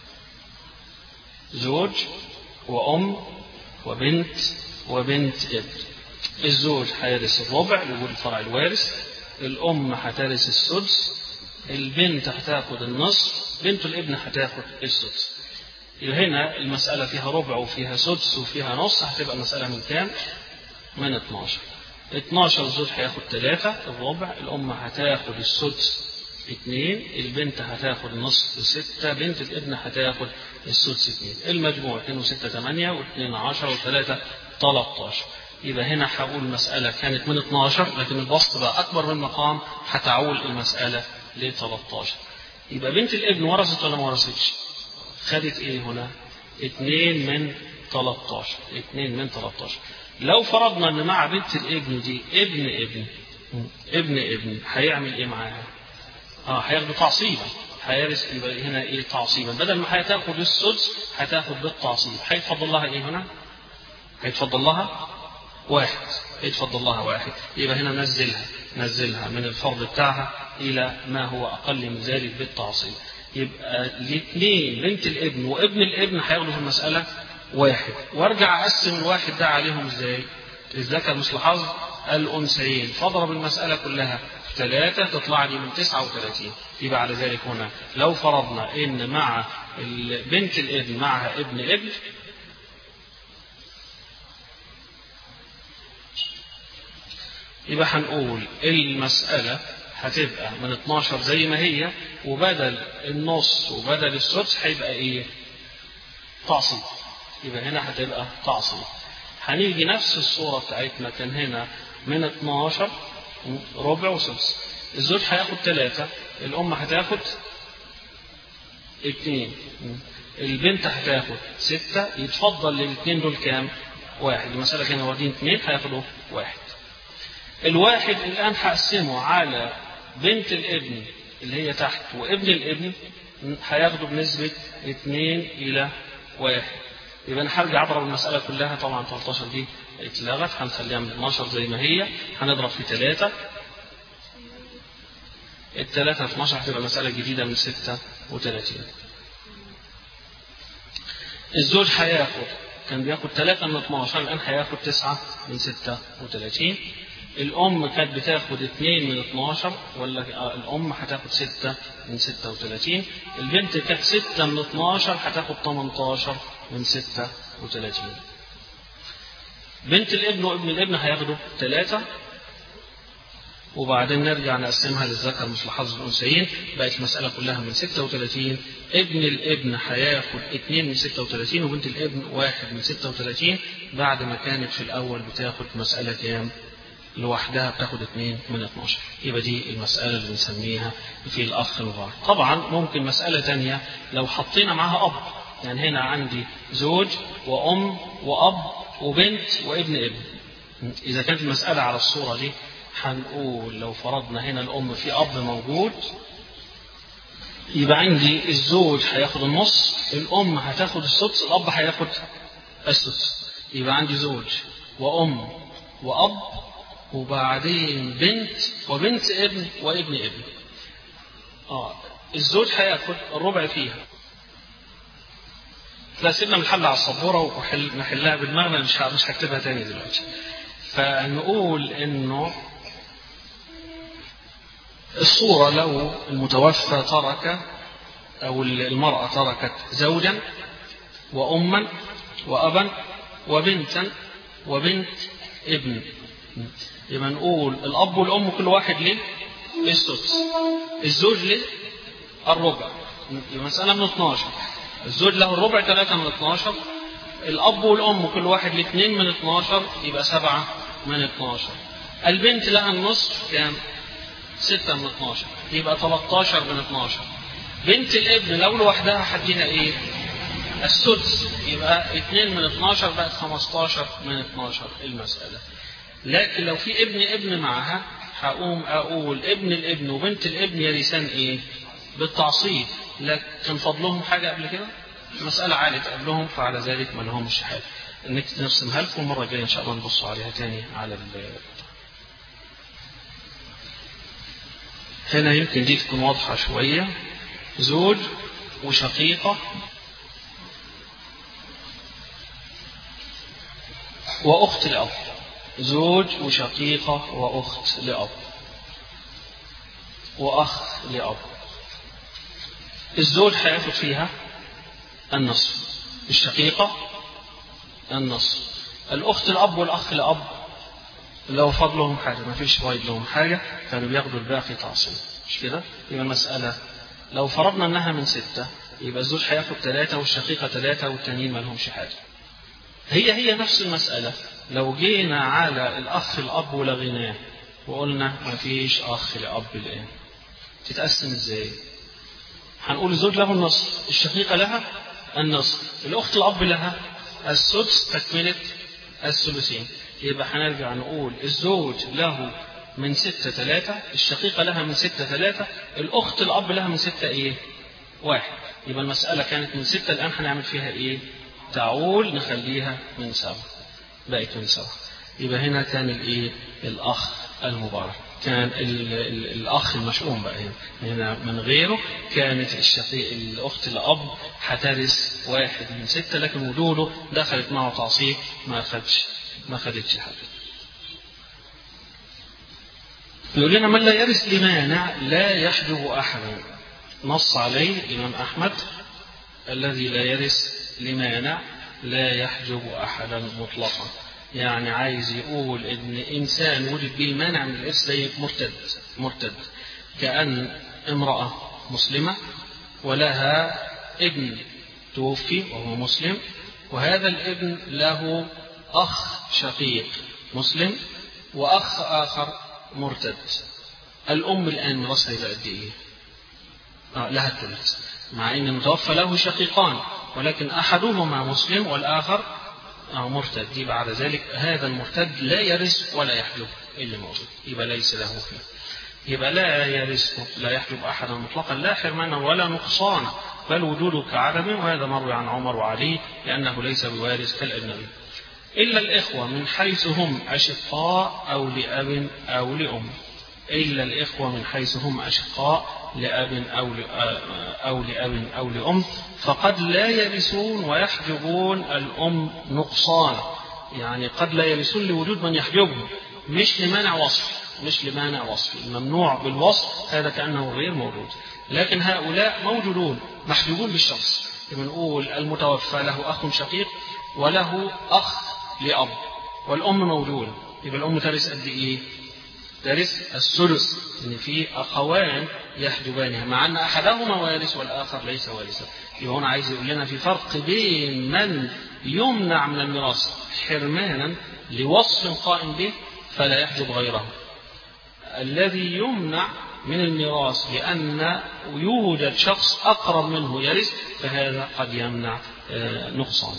زوج وأم وبنت وبنت ابن الزوج هيرث الربع لوجود الفرع الوارث الأم هترث السدس البنت هتاخد النصف بنت الابن هتاخد السدس يبقى هنا المسألة فيها ربع وفيها سدس وفيها نص هتبقى المسألة من كام؟ من 12 12 الزوج هياخد 3 الربع الأم هتاخد السدس 2 البنت هتاخد نصف 6 بنت الابن هتاخد السدس 2 المجموع 2 و6 8 و2 10 و3 13 يبقى هنا هقول المسألة كانت من 12 لكن البسط بقى أكبر من مقام هتعول المسألة ل 13 يبقى بنت الابن ورثت ولا ما ورثتش؟ خدت ايه هنا؟ 2 من 13 2 من 13 لو فرضنا ان مع بنت الابن دي ابن ابن ابن ابن هيعمل ايه معاها؟ اه هياخد تعصيبا هيرث يبقى هنا ايه تعصيبا بدل ما هتاخد السدس هتاخد بالتعصيب هيتفضل لها ايه هنا؟ هيتفضل لها واحد يتفضل لها واحد يبقى هنا نزلها نزلها من الفرض بتاعها إلى ما هو أقل من ذلك بالتعصيب يبقى الاثنين بنت الابن وابن الابن هياخدوا في المسألة واحد وارجع أقسم الواحد ده عليهم ازاي؟ الذكر مثل حظ الأنثيين فاضرب المسألة كلها ثلاثة تطلع لي من 39 يبقى على ذلك هنا لو فرضنا إن مع بنت الابن معها ابن ابن يبقى هنقول المسألة هتبقى من 12 زي ما هي وبدل النص وبدل السدس هيبقى ايه؟ تعصيب يبقى هنا هتبقى تعصيب هنيجي نفس الصورة بتاعتنا كان هنا من 12 ربع وسدس الزوج هياخد ثلاثة الأم هتاخد اثنين البنت هتاخد ستة يتفضل للاثنين دول كام؟ واحد المسألة كانوا واخدين اثنين هياخدوا واحد الواحد الآن هقسمه على بنت الابن اللي هي تحت وابن الابن هياخدوا بنسبة 2 إلى واحد يبقى أنا هرجع أضرب المسألة كلها طبعا 13 دي اتلغت هنخليها من 12 زي ما هي هنضرب في 3 الثلاثة في 12 هتبقى مسألة جديدة من 36 الزوج هياخد كان بياخد 3 من 12 الآن هياخد 9 من 36 الأم كانت بتاخد 2 من 12 ولا الأم هتاخد 6 من 36 البنت كانت 6 من 12 هتاخد 18 من 36 بنت الابن وابن الابن هياخدوا 3 وبعدين نرجع نقسمها للذكر مثل حظ الأنثيين بقت المسألة كلها من 36 ابن الابن هياخد 2 من 36 وبنت الابن 1 من 36 بعد ما كانت في الأول بتاخد مسألة كام؟ لوحدها بتاخد 2 من 12 يبقى دي المسألة اللي بنسميها في الأخ الغار طبعا ممكن مسألة تانية لو حطينا معاها أب يعني هنا عندي زوج وأم وأب وبنت وابن ابن إذا كانت المسألة على الصورة دي هنقول لو فرضنا هنا الأم في أب موجود يبقى عندي الزوج هياخد النص الأم هتاخد السدس الأب هياخد السدس يبقى عندي زوج وأم وأب وبعدين بنت وبنت ابن وابن ابن آه الزوج هياخد الربع فيها لا سيبنا من الحل على السبوره ونحلها بدماغنا مش مش هكتبها تاني دلوقتي فنقول انه الصورة لو المتوفى ترك أو المرأة تركت زوجا وأما وأبا وبنتا وبنت ابن يبقى نقول الأب والأم كل واحد ليه السدس الزوج ليه الربع يبقى مسألة من 12 الزوج له الربع 3 من 12 الأب والأم كل واحد ليه 2 من 12 يبقى 7 من 12 البنت لها النصف كام 6 من 12 يبقى 13 من 12 بنت الابن لو لوحدها هديها ايه السدس يبقى 2 من 12 بقت 15 من 12 المسألة لكن لو في ابن ابن معها هقوم اقول ابن الابن وبنت الابن يرثان ايه بالتعصيب لكن فضلهم حاجة قبل كده مسألة عالت قبلهم فعلى ذلك ما لهمش حاجة نرسمها لكم المرة الجاية إن شاء الله نبص عليها تاني على هنا يمكن دي تكون واضحة شوية زوج وشقيقة وأخت لأب زوج وشقيقة وأخت لأب وأخ لأب الزوج هياخد فيها النصف الشقيقة النصف الأخت الأب والأخ الأب لو فضلهم حاجة ما فيش فايد لهم حاجة كانوا بياخدوا الباقي تعصيب مش كده؟ يبقى المسألة لو فرضنا إنها من ستة يبقى الزوج هياخد ثلاثة والشقيقة ثلاثة والتانيين ما لهمش حاجة. هي هي نفس المسألة لو جينا على الأخ الأب ولغيناه وقلنا ما فيش أخ لأب الآن تتقسم إزاي؟ هنقول الزوج له النصف الشقيقة لها النصف الأخت الأب لها السدس تكملة الثلثين يبقى هنرجع نقول الزوج له من ستة ثلاثة الشقيقة لها من ستة ثلاثة الأخت الأب لها من ستة إيه واحد يبقى المسألة كانت من ستة الآن هنعمل فيها إيه تعول نخليها من سبعة بقت من سبعة يبقى هنا كان الإيه الأخ المبارك كان ال ال الأخ المشؤوم بقى هنا هنا من غيره كانت الشقيق الأخت الأب هترث واحد من ستة لكن وجوده دخلت معه تعصيب ما أخدش ما خدتش حاجة يقول لنا من لا يرث لمانع لا يحجب أحدا نص عليه الإمام أحمد الذي لا يرث لمانع لا يحجب أحدا مطلقا يعني عايز يقول ان انسان وجد به مانع من الارث زي مرتد مرتد كان امراه مسلمه ولها ابن توفي وهو مسلم وهذا الابن له اخ شقيق مسلم واخ اخر مرتد الام الان ميراثها يبقى قد ايه؟ آه لها الثلث مع ان المتوفى له شقيقان ولكن احدهما مسلم والاخر أو مرتد يبقى على ذلك هذا المرتد لا يرث ولا يحجب اللي موجود يبقى ليس له فيه يبقى لا يرث لا يحجب أحدا مطلقا لا حرمانا ولا نقصانا بل وجوده كعدم وهذا مروي عن عمر وعلي لأنه ليس بوارث كالأجنبي إلا الإخوة من حيث هم أشقاء أو لأب أو لأم إلا الإخوة من حيث هم أشقاء لأب أو أو لأب أو لأم فقد لا يرثون ويحجبون الأم نقصان يعني قد لا يرثون لوجود من يحجبهم مش لمانع وصف مش لمانع وصف الممنوع بالوصف هذا كأنه غير موجود لكن هؤلاء موجودون محجوبون بالشخص بنقول المتوفى له أخ شقيق وله أخ لأب والأم موجودة يبقى الأم ترث قد إيه؟ ترث الثلث إن في أخوان يحجبانها مع أن أحدهما وارث والآخر ليس وارثا يبقى هنا عايز يقول لنا في فرق بين من يمنع من الميراث حرمانا لوصف قائم به فلا يحجب غيره الذي يمنع من الميراث لأن يوجد شخص أقرب منه يرث فهذا قد يمنع نقصان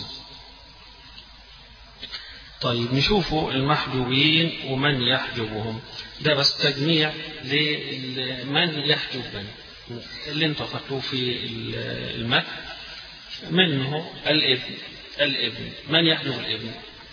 طيب نشوفوا المحجوبين ومن يحجبهم ده بس تجميع لمن يحجب من اللي انتوا خدتوه في المتن منه الابن الابن من يحجب الابن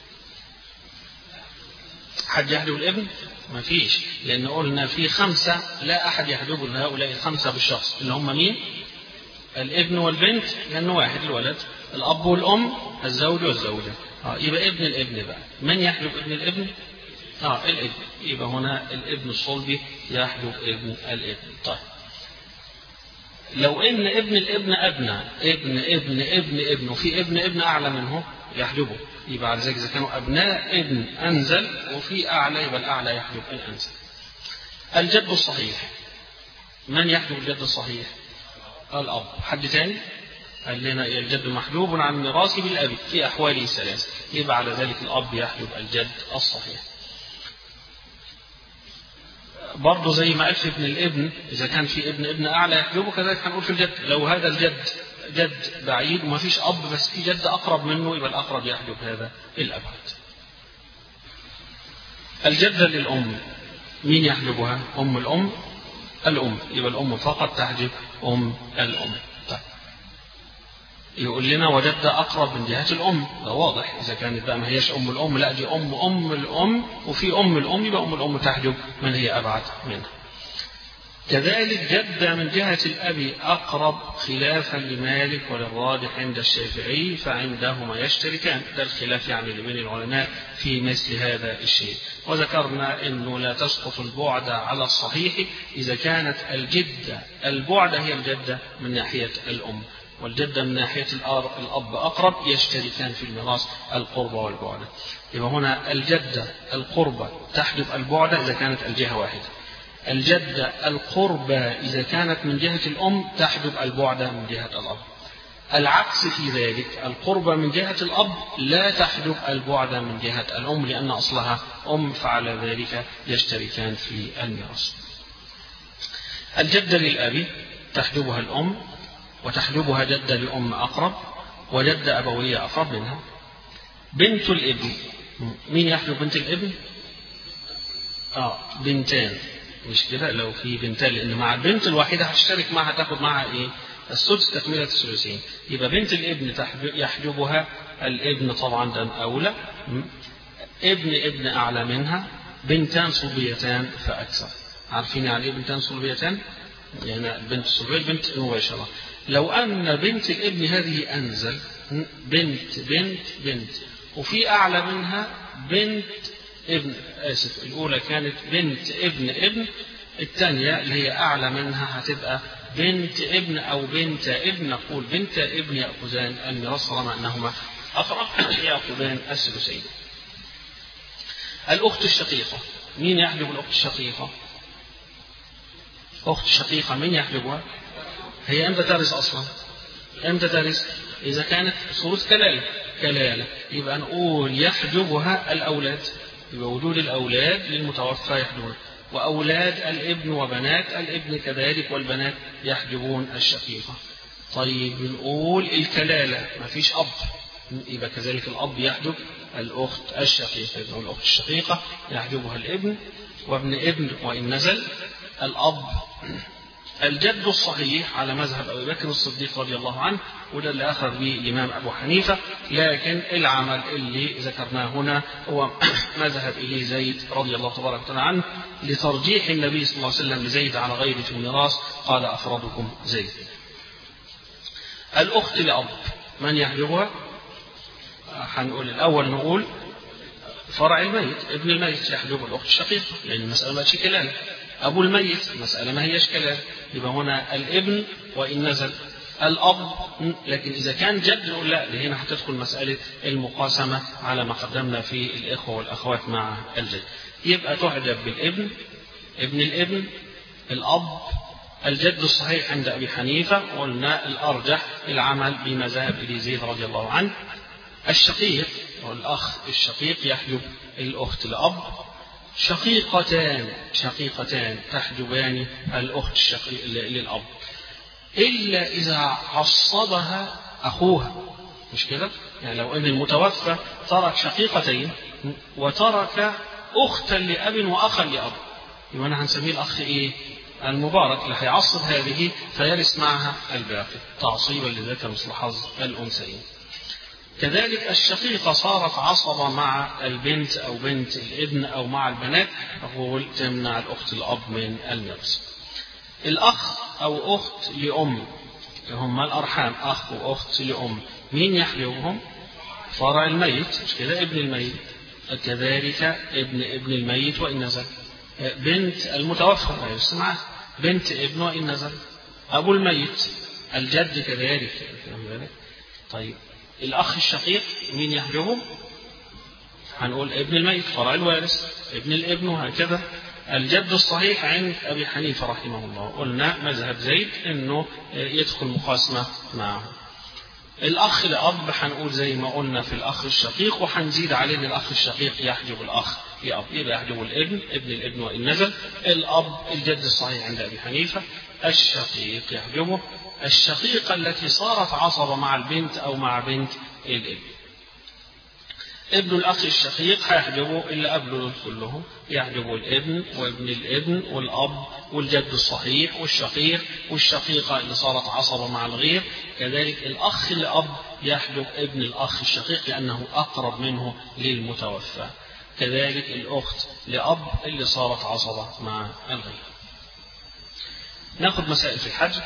حد يحجب الابن ما فيش لأن قلنا في خمسة لا أحد يحجب هؤلاء الخمسة بالشخص اللي هم مين الابن والبنت لأنه واحد الولد الأب والأم الزوج والزوجة آه يبقى ابن الابن بقى من يحجب ابن الابن اه الابن يبقى هنا الابن الصلبي يحجب ابن الابن طيب لو ان ابن الابن ابنى ابن ابن ابن ابن وفي ابن ابن اعلى منه يحجبه يبقى على ذلك اذا كانوا ابناء ابن انزل وفي اعلى يبقى الاعلى يحجب الانزل الجد الصحيح من يحجب الجد الصحيح الاب حد تاني قال لنا الجد محجوب عن ميراثه بالاب في احواله الثلاث يبقى على ذلك الاب يحجب الجد الصحيح برضه زي ما قال في ابن الابن اذا كان في ابن ابن اعلى يحجبه كذلك هنقول في الجد لو هذا الجد جد بعيد وما فيش اب بس في جد اقرب منه يبقى الاقرب يحجب هذا الابعد الجده للام مين يحجبها ام الام الام يبقى الام فقط تحجب ام الام طيب يقول لنا وجدة أقرب من جهة الأم ده واضح إذا كانت بقى ما هيش أم الأم لا دي أم أم الأم وفي أم الأم يبقى أم الأم تحجب من هي أبعد منها كذلك جدة من جهة الأب أقرب خلافا لمالك وللراجح عند الشافعي فعندهما يشتركان ده الخلاف يعني لمن العلماء في مثل هذا الشيء وذكرنا أنه لا تسقط البعد على الصحيح إذا كانت الجدة البعد هي الجدة من ناحية الأم والجدة من ناحية الأب أقرب يشتركان في الميراث القربة والبعد يبقى هنا الجدة القربة تحجب البعد إذا كانت الجهة واحدة الجدة القربة إذا كانت من جهة الأم تحجب البعد من جهة الأب العكس في ذلك القربة من جهة الأب لا تحجب البعد من جهة الأم لأن أصلها أم فعلى ذلك يشتركان في الميراث الجدة للأب تحجبها الأم وتحجبها جدة لأم أقرب وجدة أبوية أقرب منها بنت الابن مين يحجب بنت الابن؟ آه بنتان مش كده لو في بنتان لأن مع البنت الواحدة هتشترك معها تاخد معها إيه؟ السدس تكملة الثلثين يبقى بنت الابن يحجبها الابن طبعا ده أولى ابن ابن أعلى منها بنتان صلبيتان فأكثر عارفين يعني إيه بنتان صلبيتان؟ يعني البنت الصلبية البنت المباشرة لو أن بنت الابن هذه أنزل بنت بنت بنت وفي أعلى منها بنت ابن آسف الأولى كانت بنت ابن ابن الثانية اللي هي أعلى منها هتبقى بنت ابن أو بنت ابن نقول بنت ابن يأخذان الميراث طالما أنهما أقرب يأخذان الثلثين الأخت الشقيقة مين يحجب الأخت الشقيقة؟ أخت الشقيقة مين يحجبها؟ هي امتى ترث اصلا امتى ترث اذا كانت ثلث كلاله كلاله يبقى نقول يحجبها الاولاد يبقى وجود الاولاد للمتوفى يحجبون واولاد الابن وبنات الابن كذلك والبنات يحجبون الشقيقه طيب بنقول الكلاله ما فيش اب يبقى كذلك الاب يحجب الاخت الشقيقه يبقى الاخت الشقيقه يحجبها الابن وابن ابن وان نزل الاب الجد الصحيح على مذهب أبي بكر الصديق رضي الله عنه وده اللي أخذ به الإمام أبو حنيفة لكن العمل اللي ذكرناه هنا هو مذهب إليه زيد رضي الله تبارك وتعالى عنه لترجيح النبي صلى الله عليه وسلم لزيد على غيره في الميراث قال أفرادكم زيد الأخت لأب من يحجبها هنقول الأول نقول فرع الميت ابن الميت يحجب الأخت الشقيقة لأن المسألة ما كلام أبو الميت المسألة ما هيش كلام يبقى هنا الابن وإن نزل الأب لكن إذا كان جد نقول لا دي هنا هتدخل مسألة المقاسمة على ما قدمنا في الإخوة والأخوات مع الجد يبقى تعجب بالابن ابن الابن الأب الجد الصحيح عند أبي حنيفة قلنا الأرجح العمل بما ذهب إليه زيد رضي الله عنه الشقيق والأخ الشقيق يحجب الأخت الأب شقيقتان شقيقتان تحجبان الأخت الشقيق للأب إلا إذا عصبها أخوها مش كده؟ يعني لو أن المتوفى ترك شقيقتين وترك أختا لأب وأخا لأب يبقى أنا هنسميه الأخ إيه؟ المبارك اللي هيعصب هذه فيرث معها الباقي تعصيبا لذاك مثل حظ الأنثيين. كذلك الشقيقة صارت عصبة مع البنت أو بنت الابن أو مع البنات نقول تمنع الأخت الأب من الميراث. الأخ أو أخت لأم هم الأرحام أخ وأخت لأم مين يحجبهم؟ فرع الميت مش كده ابن الميت كذلك ابن ابن الميت وإن نزل بنت المتوفى لا يسمع بنت ابن وإن نزل أبو الميت الجد كذلك طيب الأخ الشقيق مين يحجبه؟ هنقول ابن الميت فرع الوارث ابن الابن وهكذا الجد الصحيح عند أبي حنيفة رحمه الله قلنا مذهب زيد أنه يدخل مقاسمة معه الأخ لأب هنقول زي ما قلنا في الأخ الشقيق وهنزيد عليه أن الأخ الشقيق يحجب الأخ لأب يبقى يحجب الابن ابن الابن وإن نزل الأب الجد الصحيح عند أبي حنيفة الشقيق يحجبه الشقيقة التي صارت عصبة مع البنت أو مع بنت الابن ابن الأخ الشقيق هيحجبه اللي قبله دول كلهم يحجبه الابن وابن الابن والأب والجد الصحيح والشقيق والشقيقة اللي صارت عصبة مع الغير كذلك الأخ لأب يحجب ابن الأخ الشقيق لأنه أقرب منه للمتوفى كذلك الأخت لأب اللي صارت عصبة مع الغير ناخذ مسائل في الحج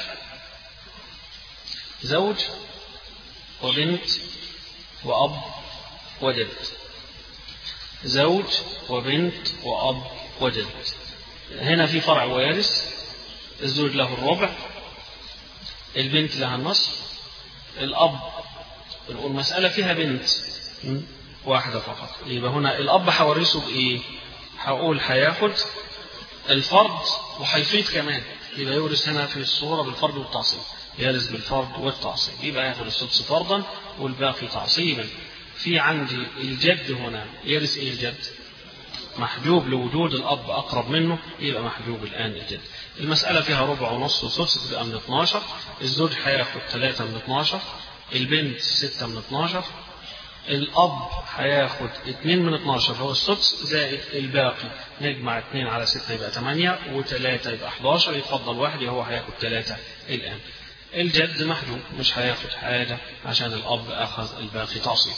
زوج وبنت وأب وجد زوج وبنت وأب وجد هنا في فرع وارث الزوج له الربع البنت لها النصف الأب نقول مسألة فيها بنت واحدة فقط يبقى هنا الأب هورثه بإيه؟ هقول هياخد الفرض وهيفيد كمان يبقى يورث هنا في الصورة بالفرض والتعصيب يرث بالفرض والتعصيب يبقى ياخد السدس فرضا والباقي تعصيبا في عندي الجد هنا يرث ايه الجد محجوب لوجود الاب اقرب منه يبقى محجوب الان الجد المساله فيها ربع ونص وسدس تبقى من 12 الزوج هياخد 3 من 12 البنت 6 من 12 الاب هياخد 2 من 12 هو السدس زائد الباقي نجمع 2 على 6 يبقى 8 و3 يبقى 11 يتفضل واحد هو هياخد 3 الان الجد محجوب مش هياخد حاجه عشان الاب اخذ الباقي تعصيب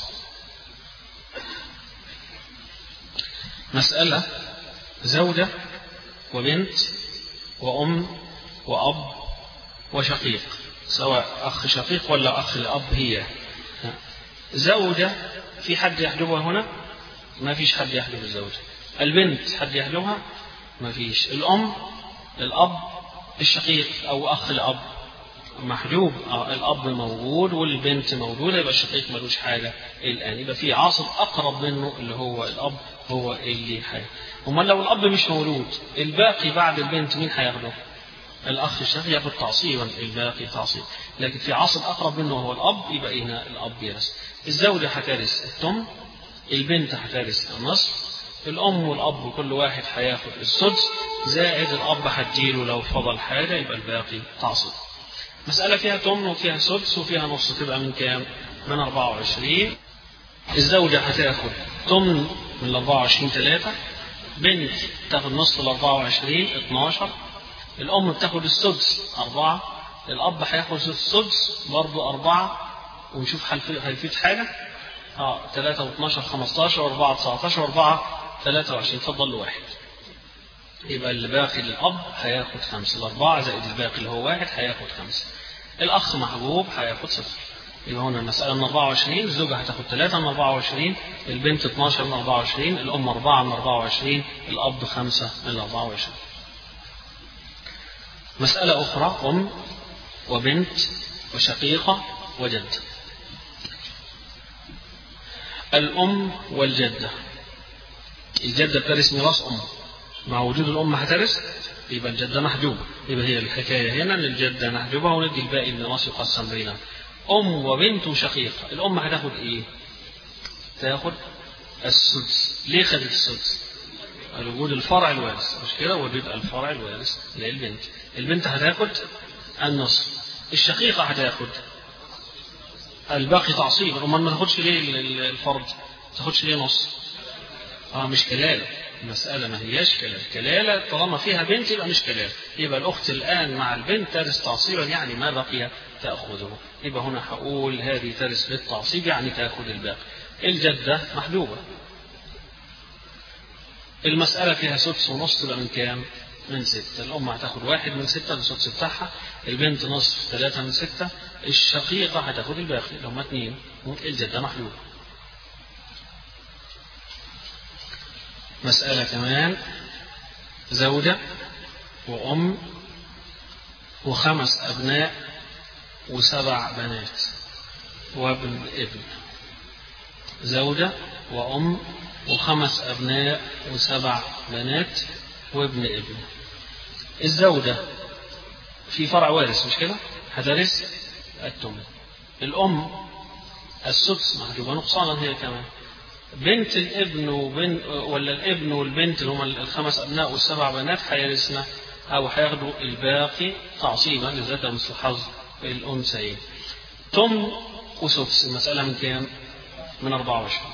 مسألة زوجة وبنت وأم وأب وشقيق سواء أخ شقيق ولا أخ الأب هي زوجة في حد يحجبها هنا ما فيش حد يحجب الزوجة البنت حد يحجبها ما فيش الأم الأب الشقيق أو أخ الأب محجوب الأب موجود والبنت موجودة يبقى الشقيق ملوش حاجة الآن يبقى في عاصب أقرب منه اللي هو الأب هو اللي حي أمال لو الأب مش موجود الباقي بعد البنت مين هياخده؟ الأخ الشقيق ياخد تعصيبا الباقي تعصيب لكن في عاصب أقرب منه هو الأب يبقى هنا الأب يرث الزوجة هترث التم البنت هترث النصف الأم والأب كل واحد هياخد السدس زائد الأب هتجيله لو فضل حاجة يبقى الباقي تعصيب مسألة فيها تمن وفيها سدس وفيها نص تبقى من كام؟ من 24 الزوجة هتاخد تمن من 24 3 بنت تاخد نص ال 24 12 الأم بتاخد السدس أربعة الأب هياخد السدس برضه أربعة ونشوف هل في- هيفيد حاجة اه 3 و12 15 و4 19 و4 23 اتفضل له واحد يبقى اللي باقي للأب هياخد خمسة الأربعة زائد الباقي اللي هو واحد هياخد خمسة الأخ محبوب هياخد صفر يبقى هنا المسألة من 24 الزوجة هتاخد 3 من 24 البنت 12 من 24 الأم 4 من 24 الأب 5 من 24 مسألة أخرى أم وبنت وشقيقة وجد الأم والجدة الجدة بترث ميراث أم مع وجود الأم هترث يبقى الجدة محجوبة يبقى هي الحكاية هنا إن الجدة محجوبة وندي الباقي الميراث يقسم بينهم أم وبنت وشقيقة الأم هتاخد إيه؟ تاخد السدس ليه خدت السدس؟ وجود الفرع الوارث مش كده وجود الفرع الوارث للبنت البنت هتاخد النصف الشقيقة هتاخد الباقي تعصيب امال ما تاخدش ليه ال- ال- الفرد ما تاخدش ليه نص اه مش كلالة المسألة ما هياش كلالة كلالة طالما فيها بنت يبقى مش كلالة يبقى الأخت الآن مع البنت ترث تعصيبا يعني ما بقي تأخذه يبقى هنا هقول هذه ترث بالتعصيب يعني تأخذ الباقي الجدة محجوبة المسألة فيها سدس ونص تبقى من كام؟ من ستة الأم هتاخد واحد من ستة السدس بتاعها البنت نصف ثلاثة من ستة الشقيقة هتاخد الباقي اللي هما اتنين الجدة محلوبة مسألة كمان زوجة وأم وخمس أبناء وسبع بنات وابن ابن زوجة وأم وخمس أبناء وسبع بنات وابن ابن الزوجة في فرع وارث مش كده؟ هترث التمن الأم السدس محجوبة نقصانا هي كمان بنت الابن وبن ولا الابن والبنت اللي هم الخمس أبناء والسبع بنات هيرثنا أو هياخدوا الباقي تعصيبا لذات مثل حظ الأنثيين تمن وسدس المسألة من كام؟ من 24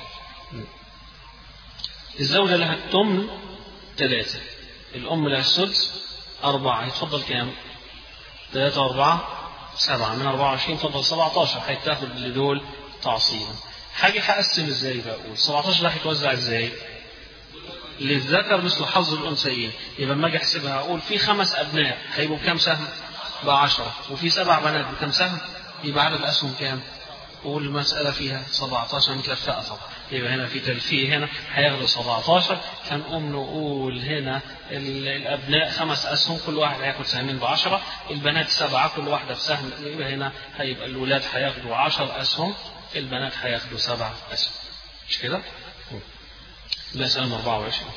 الزوجة لها التمن ثلاثة الأم لها السدس أربعة يتفضل كام؟ ثلاثة وأربعة سبعة من 24 تفضل 17 هيتاخد لدول تعصيبا حاجة هقسم ازاي بقى أقول 17 ده هيتوزع ازاي؟ للذكر مثل حظ الأنثيين يبقى لما أجي أحسبها أقول في خمس أبناء هيبقوا بكام سهم؟ بقى 10 وفي سبع بنات بكام سهم؟ يبقى عدد الأسهم كام؟ والمسألة فيها 17 متلفقة طبعا يبقى هنا في تلفيه هنا هياخدوا 17 هنقوم نقول هنا ال- الأبناء خمس أسهم كل واحد هياخد سهمين بعشرة البنات سبعة كل واحدة بسهم يبقى هنا هيبقى الولاد هياخدوا 10 أسهم البنات هياخدوا سبع أسهم مش كده؟ مسألة 24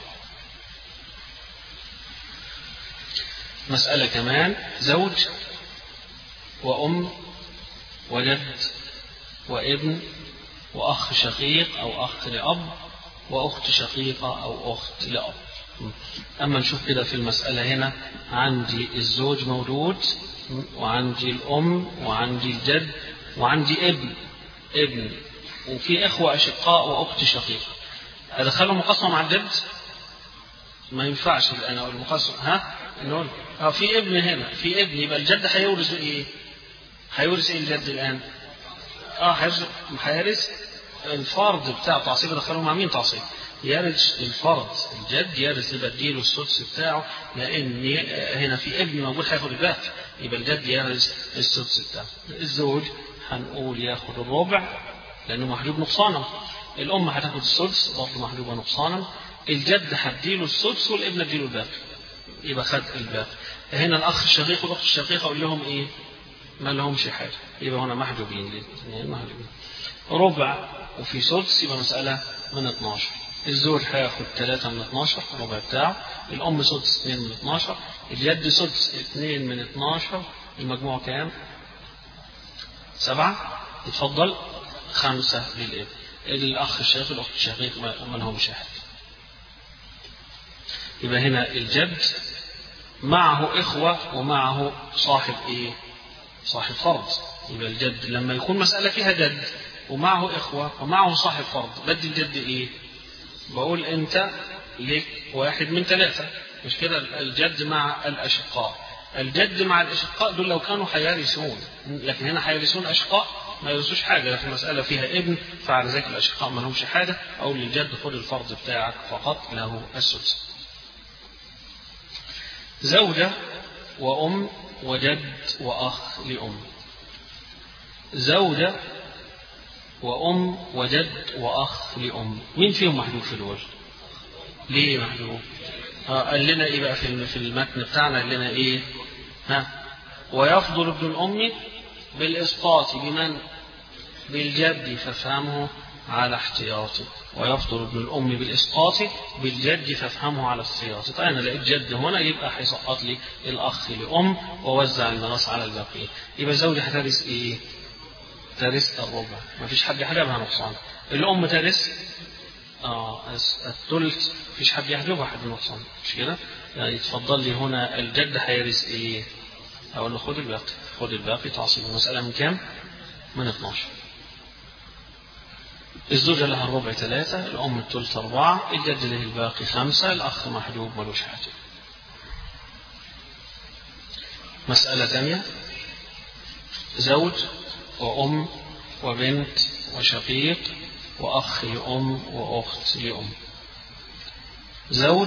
مسألة كمان زوج وأم وجد وابن وأخ شقيق أو أخ لأب وأخت شقيقة أو أخت لأب أما نشوف كده في المسألة هنا عندي الزوج موجود وعندي الأم وعندي الجد وعندي ابن ابن وفي إخوة أشقاء وأخت شقيقة أدخلهم مقسمة مع الجد ما ينفعش الآن أو المقسم ها نقول اه في ابن هنا في ابن يبقى الجد هيورث ايه؟ هيورث ايه الجد الآن؟ اه هيرث هيرث الفرد بتاع تعصيب دخلهم مع مين تعصيب؟ يرث الفرد الجد يرث يبقى اديله السدس بتاعه لان هنا في ابن موجود هياخد الباقي يبقى الجد يرث السدس بتاعه الزوج هنقول ياخد الربع لانه محجوب نقصانا الام هتاخد السدس برضه محجوبه نقصانا الجد هديله السدس والابن اديله الباقي يبقى خد الباقي هنا الاخ الشقيق والاخت الشقيقه اقول لهم ايه؟ ما لهمش حاجه يبقى هنا محجوبين الاثنين محجوبين ربع وفي سدس يبقى مسألة من 12 الزوج هياخد 3 من 12 الربع بتاعه الأم سدس 2 من 12 اليد سدس 2 من 12 المجموع كام؟ سبعة يتفضل خمسة للابن الأخ الشقيق والأخت الشقيق ما لهمش حاجة يبقى هنا الجد معه إخوة ومعه صاحب إيه؟ صاحب فرض يبقى الجد لما يكون مسألة فيها جد ومعه إخوة ومعه صاحب فرض بدي الجد إيه؟ بقول أنت ليك واحد من ثلاثة مش كده الجد مع الأشقاء الجد مع الاشقاء دول لو كانوا هيرثون لكن هنا هيرثون اشقاء ما يرثوش حاجه لكن المساله فيها ابن فعلى ذلك الاشقاء ما لهمش حاجه او للجد خد الفرض بتاعك فقط له السدس زوجه وام وجد واخ لام زوجه وام وجد واخ لام مين فيهم محذوف في دول ليه محذوف آه قال لنا ايه بقى في في المتن بتاعنا قال لنا ايه ها ويفضل ابن الام بالاسقاط بمن بالجد فافهمه على احتياطه ويفضل ابن الام بالاسقاط بالجد فافهمه على احتياطه طيب انا لقيت جد هنا يبقى هيسقط لي الاخ لام ووزع الميراث على الباقيين يبقى زوجي هترث ايه ترث الربع ما فيش حد يحجبها نقصان الام ترث اه الثلث مفيش حد يحجبها حد نقصان مش كده يعني يتفضل لي هنا الجد هيرث ايه اقول له خد الباقي خد الباقي تعصيب المساله من كام من 12 الزوجة لها الربع ثلاثة الأم الثلث أربعة الجد له الباقي خمسة الأخ محجوب ملوش حاجة مسألة ثانية زوج وأم وبنت وشقيق وأخ لأم وأخت لأم زوج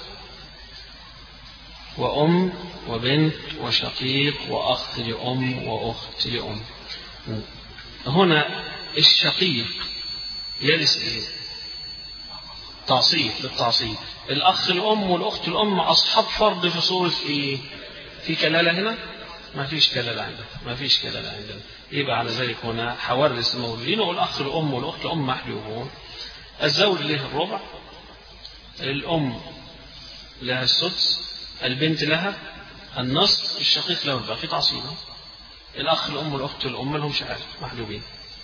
وأم وبنت وشقيق وأخ لأم وأخت لأم هنا الشقيق يرث ايه؟ تعصيب بالتعصيب الأخ الأم والأخت الأم أصحاب فرض في صورة إيه؟ في كلالة هنا؟ ما فيش كلالة عندنا ما فيش كلالة عندنا يبقى على ذلك هنا حورث المولودين والأخ الأم والأخت الأم محجوبون الزوج له الربع الأم لها السدس البنت لها النصف الشقيق له الباقي تعصيبا الأخ الأم والأخت الأم لهم شهادة محجوبين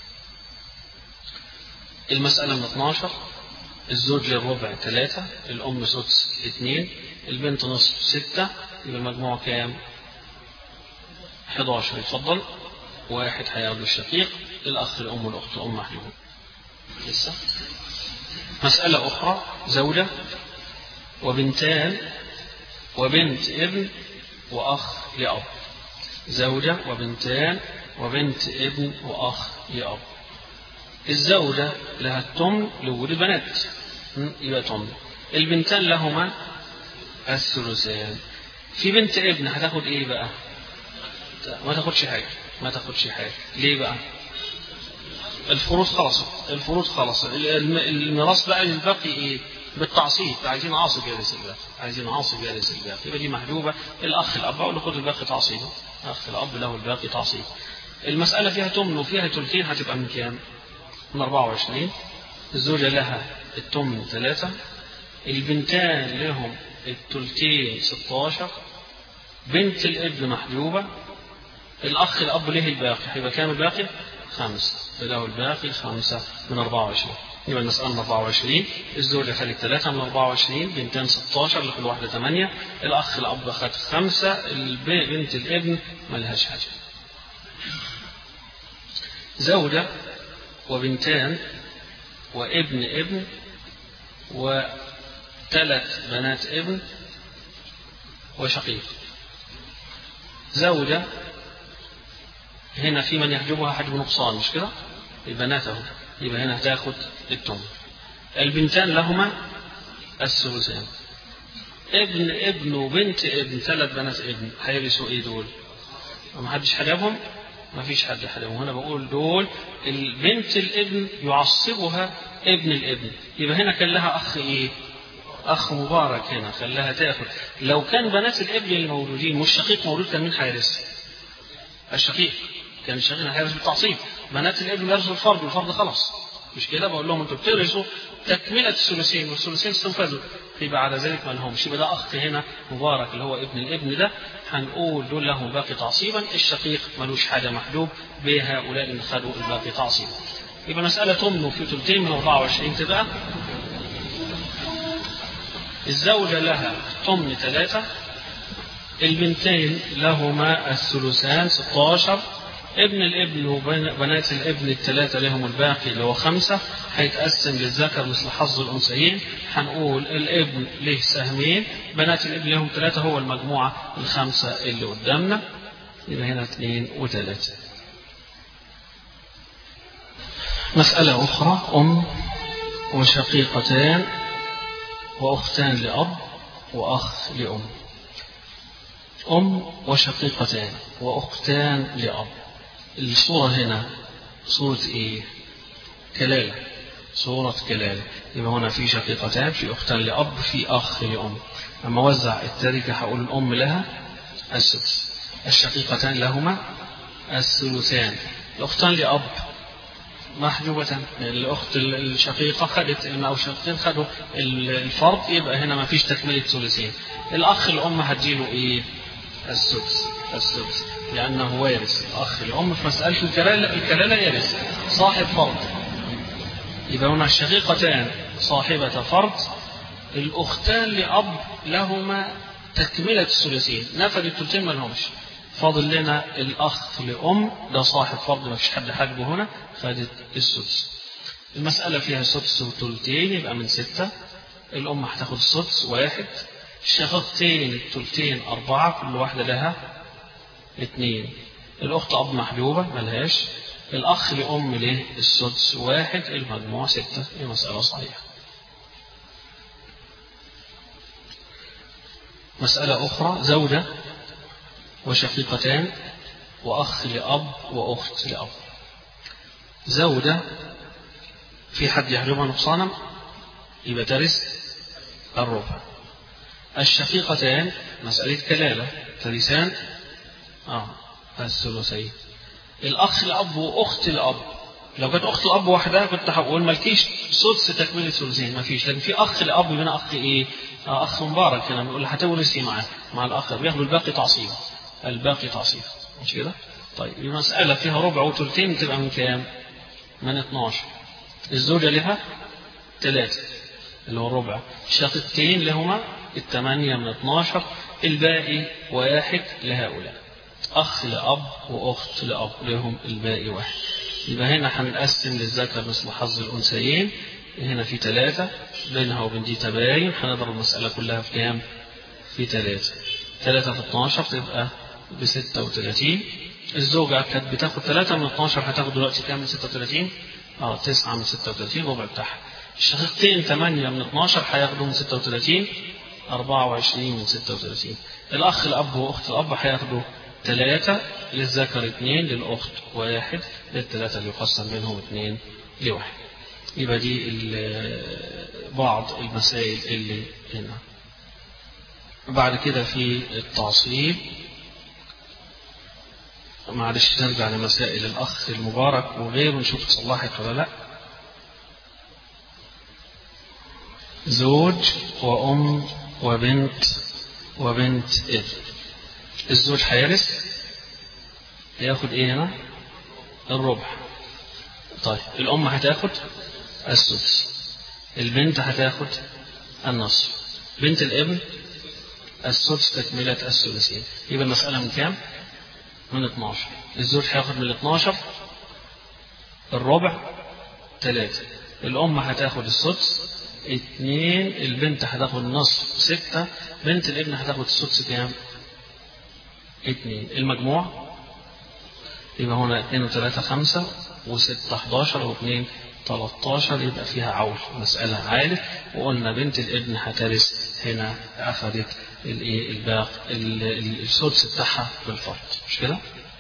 المسألة من 12 الزوج للربع ثلاثة الأم سدس اثنين البنت نصف ستة يبقى المجموع كام؟ 11 يتفضل واحد هياخد الشقيق الأخ الأم والأخت الأم محجوبون لسه مسألة أخرى زوجة وبنتان وبنت ابن وأخ لأب زوجة وبنتان وبنت ابن وأخ لأب الزوجة لها التمن لوجود بنات يبقى تمن البنتان لهما الثلثان في بنت ابن هتاخد ايه بقى ما تاخدش حاجة ما تاخدش حاجة ليه بقى الفروض خلصت الفروض خلصت الميراث بقى الباقي ايه بالتعصيب عايزين عاصب يرث الباقي عايزين عاصب يرث الباقي يبقى دي محجوبة الأخ الأب أقول له خد الباقي تعصيبه الأخ الأب له الباقي تعصيب المسألة فيها تمن وفيها تلتين هتبقى من كام؟ من 24 الزوجة لها التمن ثلاثة البنتان لهم التلتين 16 بنت الابن محجوبة الأخ الأب له الباقي هيبقى كام الباقي؟ خمسة له الباقي خمسة من 24 يبقى المسألة من 24 الزوجة خدت ثلاثة من 24 بنتان 16 لكل واحدة 8 الأخ الأب خد خمسة بنت الابن ملهاش حاجة زوجة وبنتان وابن ابن وثلاث بنات ابن وشقيق زوجة هنا في من يحجبها حجب نقصان مش كده البناته يبقى هنا هتاخد التمن البنتان لهما الثلثان ابن ابن وبنت ابن ثلاث بنات ابن هيرثوا ايه دول؟ ما حدش حجبهم؟ ما فيش حد حجبهم هنا بقول دول البنت الابن يعصبها ابن الابن يبقى هنا كان لها اخ ايه؟ اخ مبارك هنا خلاها تاخد لو كان بنات الابن المولودين مش شقيق مولود كان مين هيرث؟ الشقيق كان الشقيق هيرث بالتعصيب بنات الابن يرثوا الفرض والفرض خلاص مش كده بقول لهم انتوا بترثوا تكملة الثلثين والثلثين استنفذوا يبقى على ذلك ما لهمش يبقى ده اخ هنا مبارك اللي هو ابن الابن ده هنقول دول لهم باقي تعصيبا الشقيق ملوش حاجه محجوب بهؤلاء اللي خدوا الباقي تعصيبا يبقى مسألة تمن في ثلثين من 24 تبقى الزوجة لها تمن ثلاثة البنتين لهما الثلثان 16 ابن الابن وبنات الابن الثلاثة لهم الباقي اللي هو خمسة هيتقسم للذكر مثل حظ الأنثيين هنقول الابن له سهمين بنات الابن لهم ثلاثة هو المجموعة الخمسة اللي قدامنا يبقى هنا اثنين وثلاثة مسألة أخرى أم وشقيقتان وأختان لأب وأخ لأم أم وشقيقتان وأختان لأب الصورة هنا صورة إيه؟ كلالة صورة كلالة يبقى هنا في شقيقتان في أختان لأب في أخ لأم أما وزع التركة هقول الأم لها السدس الشقيقتان لهما الثلثان الأختان لأب محجوبة الأخت الشقيقة خدت أو الشقيقتين خدوا الفرض يبقى هنا ما فيش تكملة ثلثين الأخ الأم هتجيله إيه؟ السدس السدس لأنه وارث الأخ الأم في مسألة الكلالة الكلالة يرث صاحب فرض يبقى هنا الشقيقتان صاحبة فرض الأختان لأب لهما تكملة الثلثين نفد الثلثين ما لهمش فاضل لنا الأخ لأم ده صاحب فرض ما فيش حد حاجبه هنا خدت السدس المسألة فيها سدس وثلثين يبقى من ستة الأم هتاخد السدس واحد الشقيقتين الثلثين أربعة كل واحدة لها اثنين الأخت أب محجوبة ملهاش الأخ لأم له السدس واحد المجموع ستة هي مسألة صحيحة مسألة أخرى زوجة وشقيقتان وأخ لأب وأخت لأب زوجة في حد يحجبها نقصانا يبقى ترث الربع الشقيقتان مسألة كلالة ترثان اه الثلثين الأخ الأب وأخت الأب لو كانت أخت الأب وحدها كنت هقول مالكيش سدس تكملة ثلثين ما فيش لكن في أخ الأب هنا أخ إيه؟ آه أخ مبارك هنا بنقول هتورثي معاه مع الأخ بياخدوا الباقي تعصيب الباقي تعصيب مش كده؟ طيب المسألة فيها ربع وثلثين تبقى من كام؟ من 12 الزوجة لها ثلاثة اللي هو الربع الشقيقتين لهما الثمانية من 12 الباقي واحد لهؤلاء أخ لأب وأخت لأب لهم الباقي واحد يبقى هنا هنقسم للذكر مثل حظ الأنثيين هنا في ثلاثة بينها وبين دي تباين هنضرب المسألة كلها في كام؟ في ثلاثة ثلاثة في 12 تبقى ب 36 الزوجة كانت بتاخد ثلاثة من 12 هتاخد دلوقتي كام من 36 اه 9 من 36 ربع بتاعها الشقيقتين 8 من 12 هياخدوا من 36 24 من 36 الأخ الأب وأخت الأب هياخدوا ثلاثة للذكر اثنين للأخت واحد للثلاثة اللي يقسم بينهم اثنين لواحد يبقى دي بعض المسائل اللي هنا بعد كده في التعصيب معلش نرجع لمسائل الأخ المبارك وغيره نشوف صلحت ولا لا زوج وأم وبنت وبنت ابن الزوج هيرث ياخد ايه هنا الربع طيب الأم هتاخد السدس البنت هتاخد النصف بنت الابن السدس تكملة الثلثين يبقى المسألة من كام؟ من 12 الزوج هياخد من ال 12 الربع ثلاثة الأم هتاخد السدس اثنين البنت هتاخد نصف ستة بنت الابن هتاخد السدس كام؟ اثنين المجموع يبقى هنا اثنين وثلاثة خمسة وستة 11 واثنين 13 يبقى فيها عول مسألة عالة وقلنا بنت الابن هترث هنا أخذت الايه الباق السدس بتاعها بالفرض مش كده؟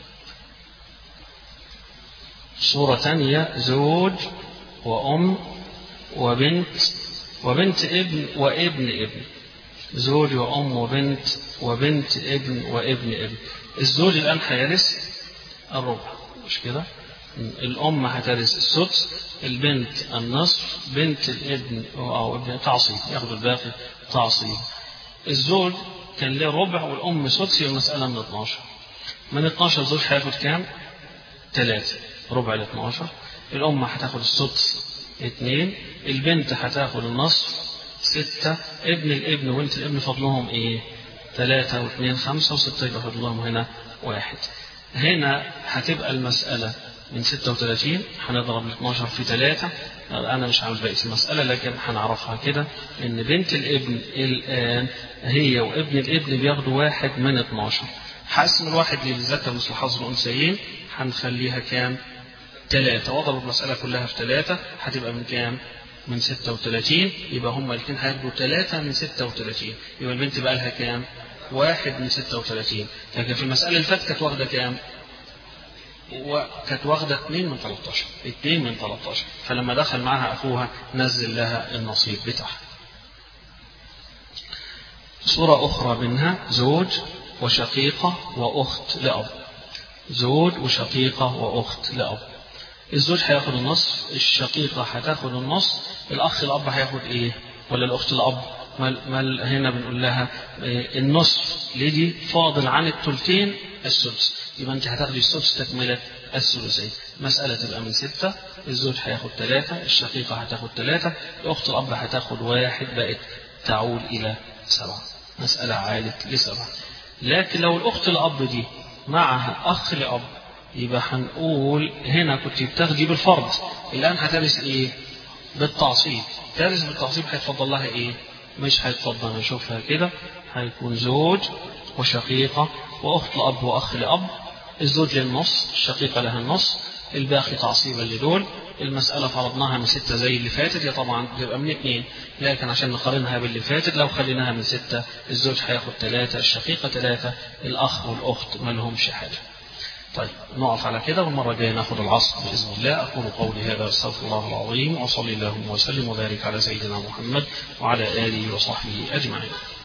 صورة ثانية زوج وأم وبنت وبنت ابن وابن ابن زوج وأم وبنت وبنت ابن وابن ابن الزوج الآن هيرث الربع مش كده؟ الأم هترث السدس البنت النصف بنت الابن أو ابن تعصيب ياخد الباقي تعصيب الزوج كان له ربع والأم سدس المسألة من 12 من 12 زوج هياخد كام؟ ثلاثة ربع ال 12 الأم هتاخد السدس اثنين البنت هتاخد النصف ستة ابن الابن وبنت الابن فضلهم ايه؟ ثلاثة واثنين خمسة وستة يبقى فضلهم هنا واحد هنا هتبقى المسألة من 36 هنضرب ال 12 في 3 أنا مش عاوز بقية المسألة لكن هنعرفها كده إن بنت الابن الآن هي وابن الابن بياخدوا واحد من 12 حاسم الواحد للذكر مثل حظ الأنثيين هنخليها كام؟ ثلاثة واضرب المسألة كلها في ثلاثة هتبقى من كام؟ من 36 يبقى هما الاثنين هياخدوا ثلاثة من 36 يبقى البنت بقى لها كام؟ واحد من 36 لكن في المسألة اللي فاتت كانت واخدة كام؟ وكانت واخدة 2 من 13 2 من 13 فلما دخل معها أخوها نزل لها النصيب بتاعها صورة أخرى منها زوج وشقيقة وأخت لأب زوج وشقيقة وأخت لأب الزوج هياخد النصف الشقيقة هتاخد النص الأخ الأب هياخد إيه ولا الأخت الأب مال مال هنا بنقول لها النصف لدي فاضل عن الثلثين السدس يبقى انت هتاخدي السدس تكملة الثلثين مسألة تبقى من ستة الزوج هياخد ثلاثة الشقيقة هتاخد ثلاثة الأخت الأب هتاخد واحد بقت تعود إلى سبعة مسألة عادت لسبعة لكن لو الأخت الأب دي معها أخ لأب يبقى هنقول هنا كنت بتاخدي بالفرض الآن هترث إيه؟ بالتعصيب ترث بالتعصيب هيتفضل لها إيه؟ مش هيتفضل نشوفها كده هيكون زوج وشقيقة وأخت لأب وأخ لأب الزوج للنص الشقيقة لها النص الباقي تعصيبا لدول المسألة فرضناها من ستة زي اللي فاتت هي طبعا بتبقى من اثنين لكن عشان نقارنها باللي فاتت لو خليناها من ستة الزوج هياخد ثلاثة الشقيقة ثلاثة الأخ والأخت ما لهمش حاجة طيب نقف على كده والمرة الجاية ناخد العصر بإذن الله أقول قولي هذا أستغفر الله العظيم وصلي اللهم وسلم وبارك على سيدنا محمد وعلى آله وصحبه أجمعين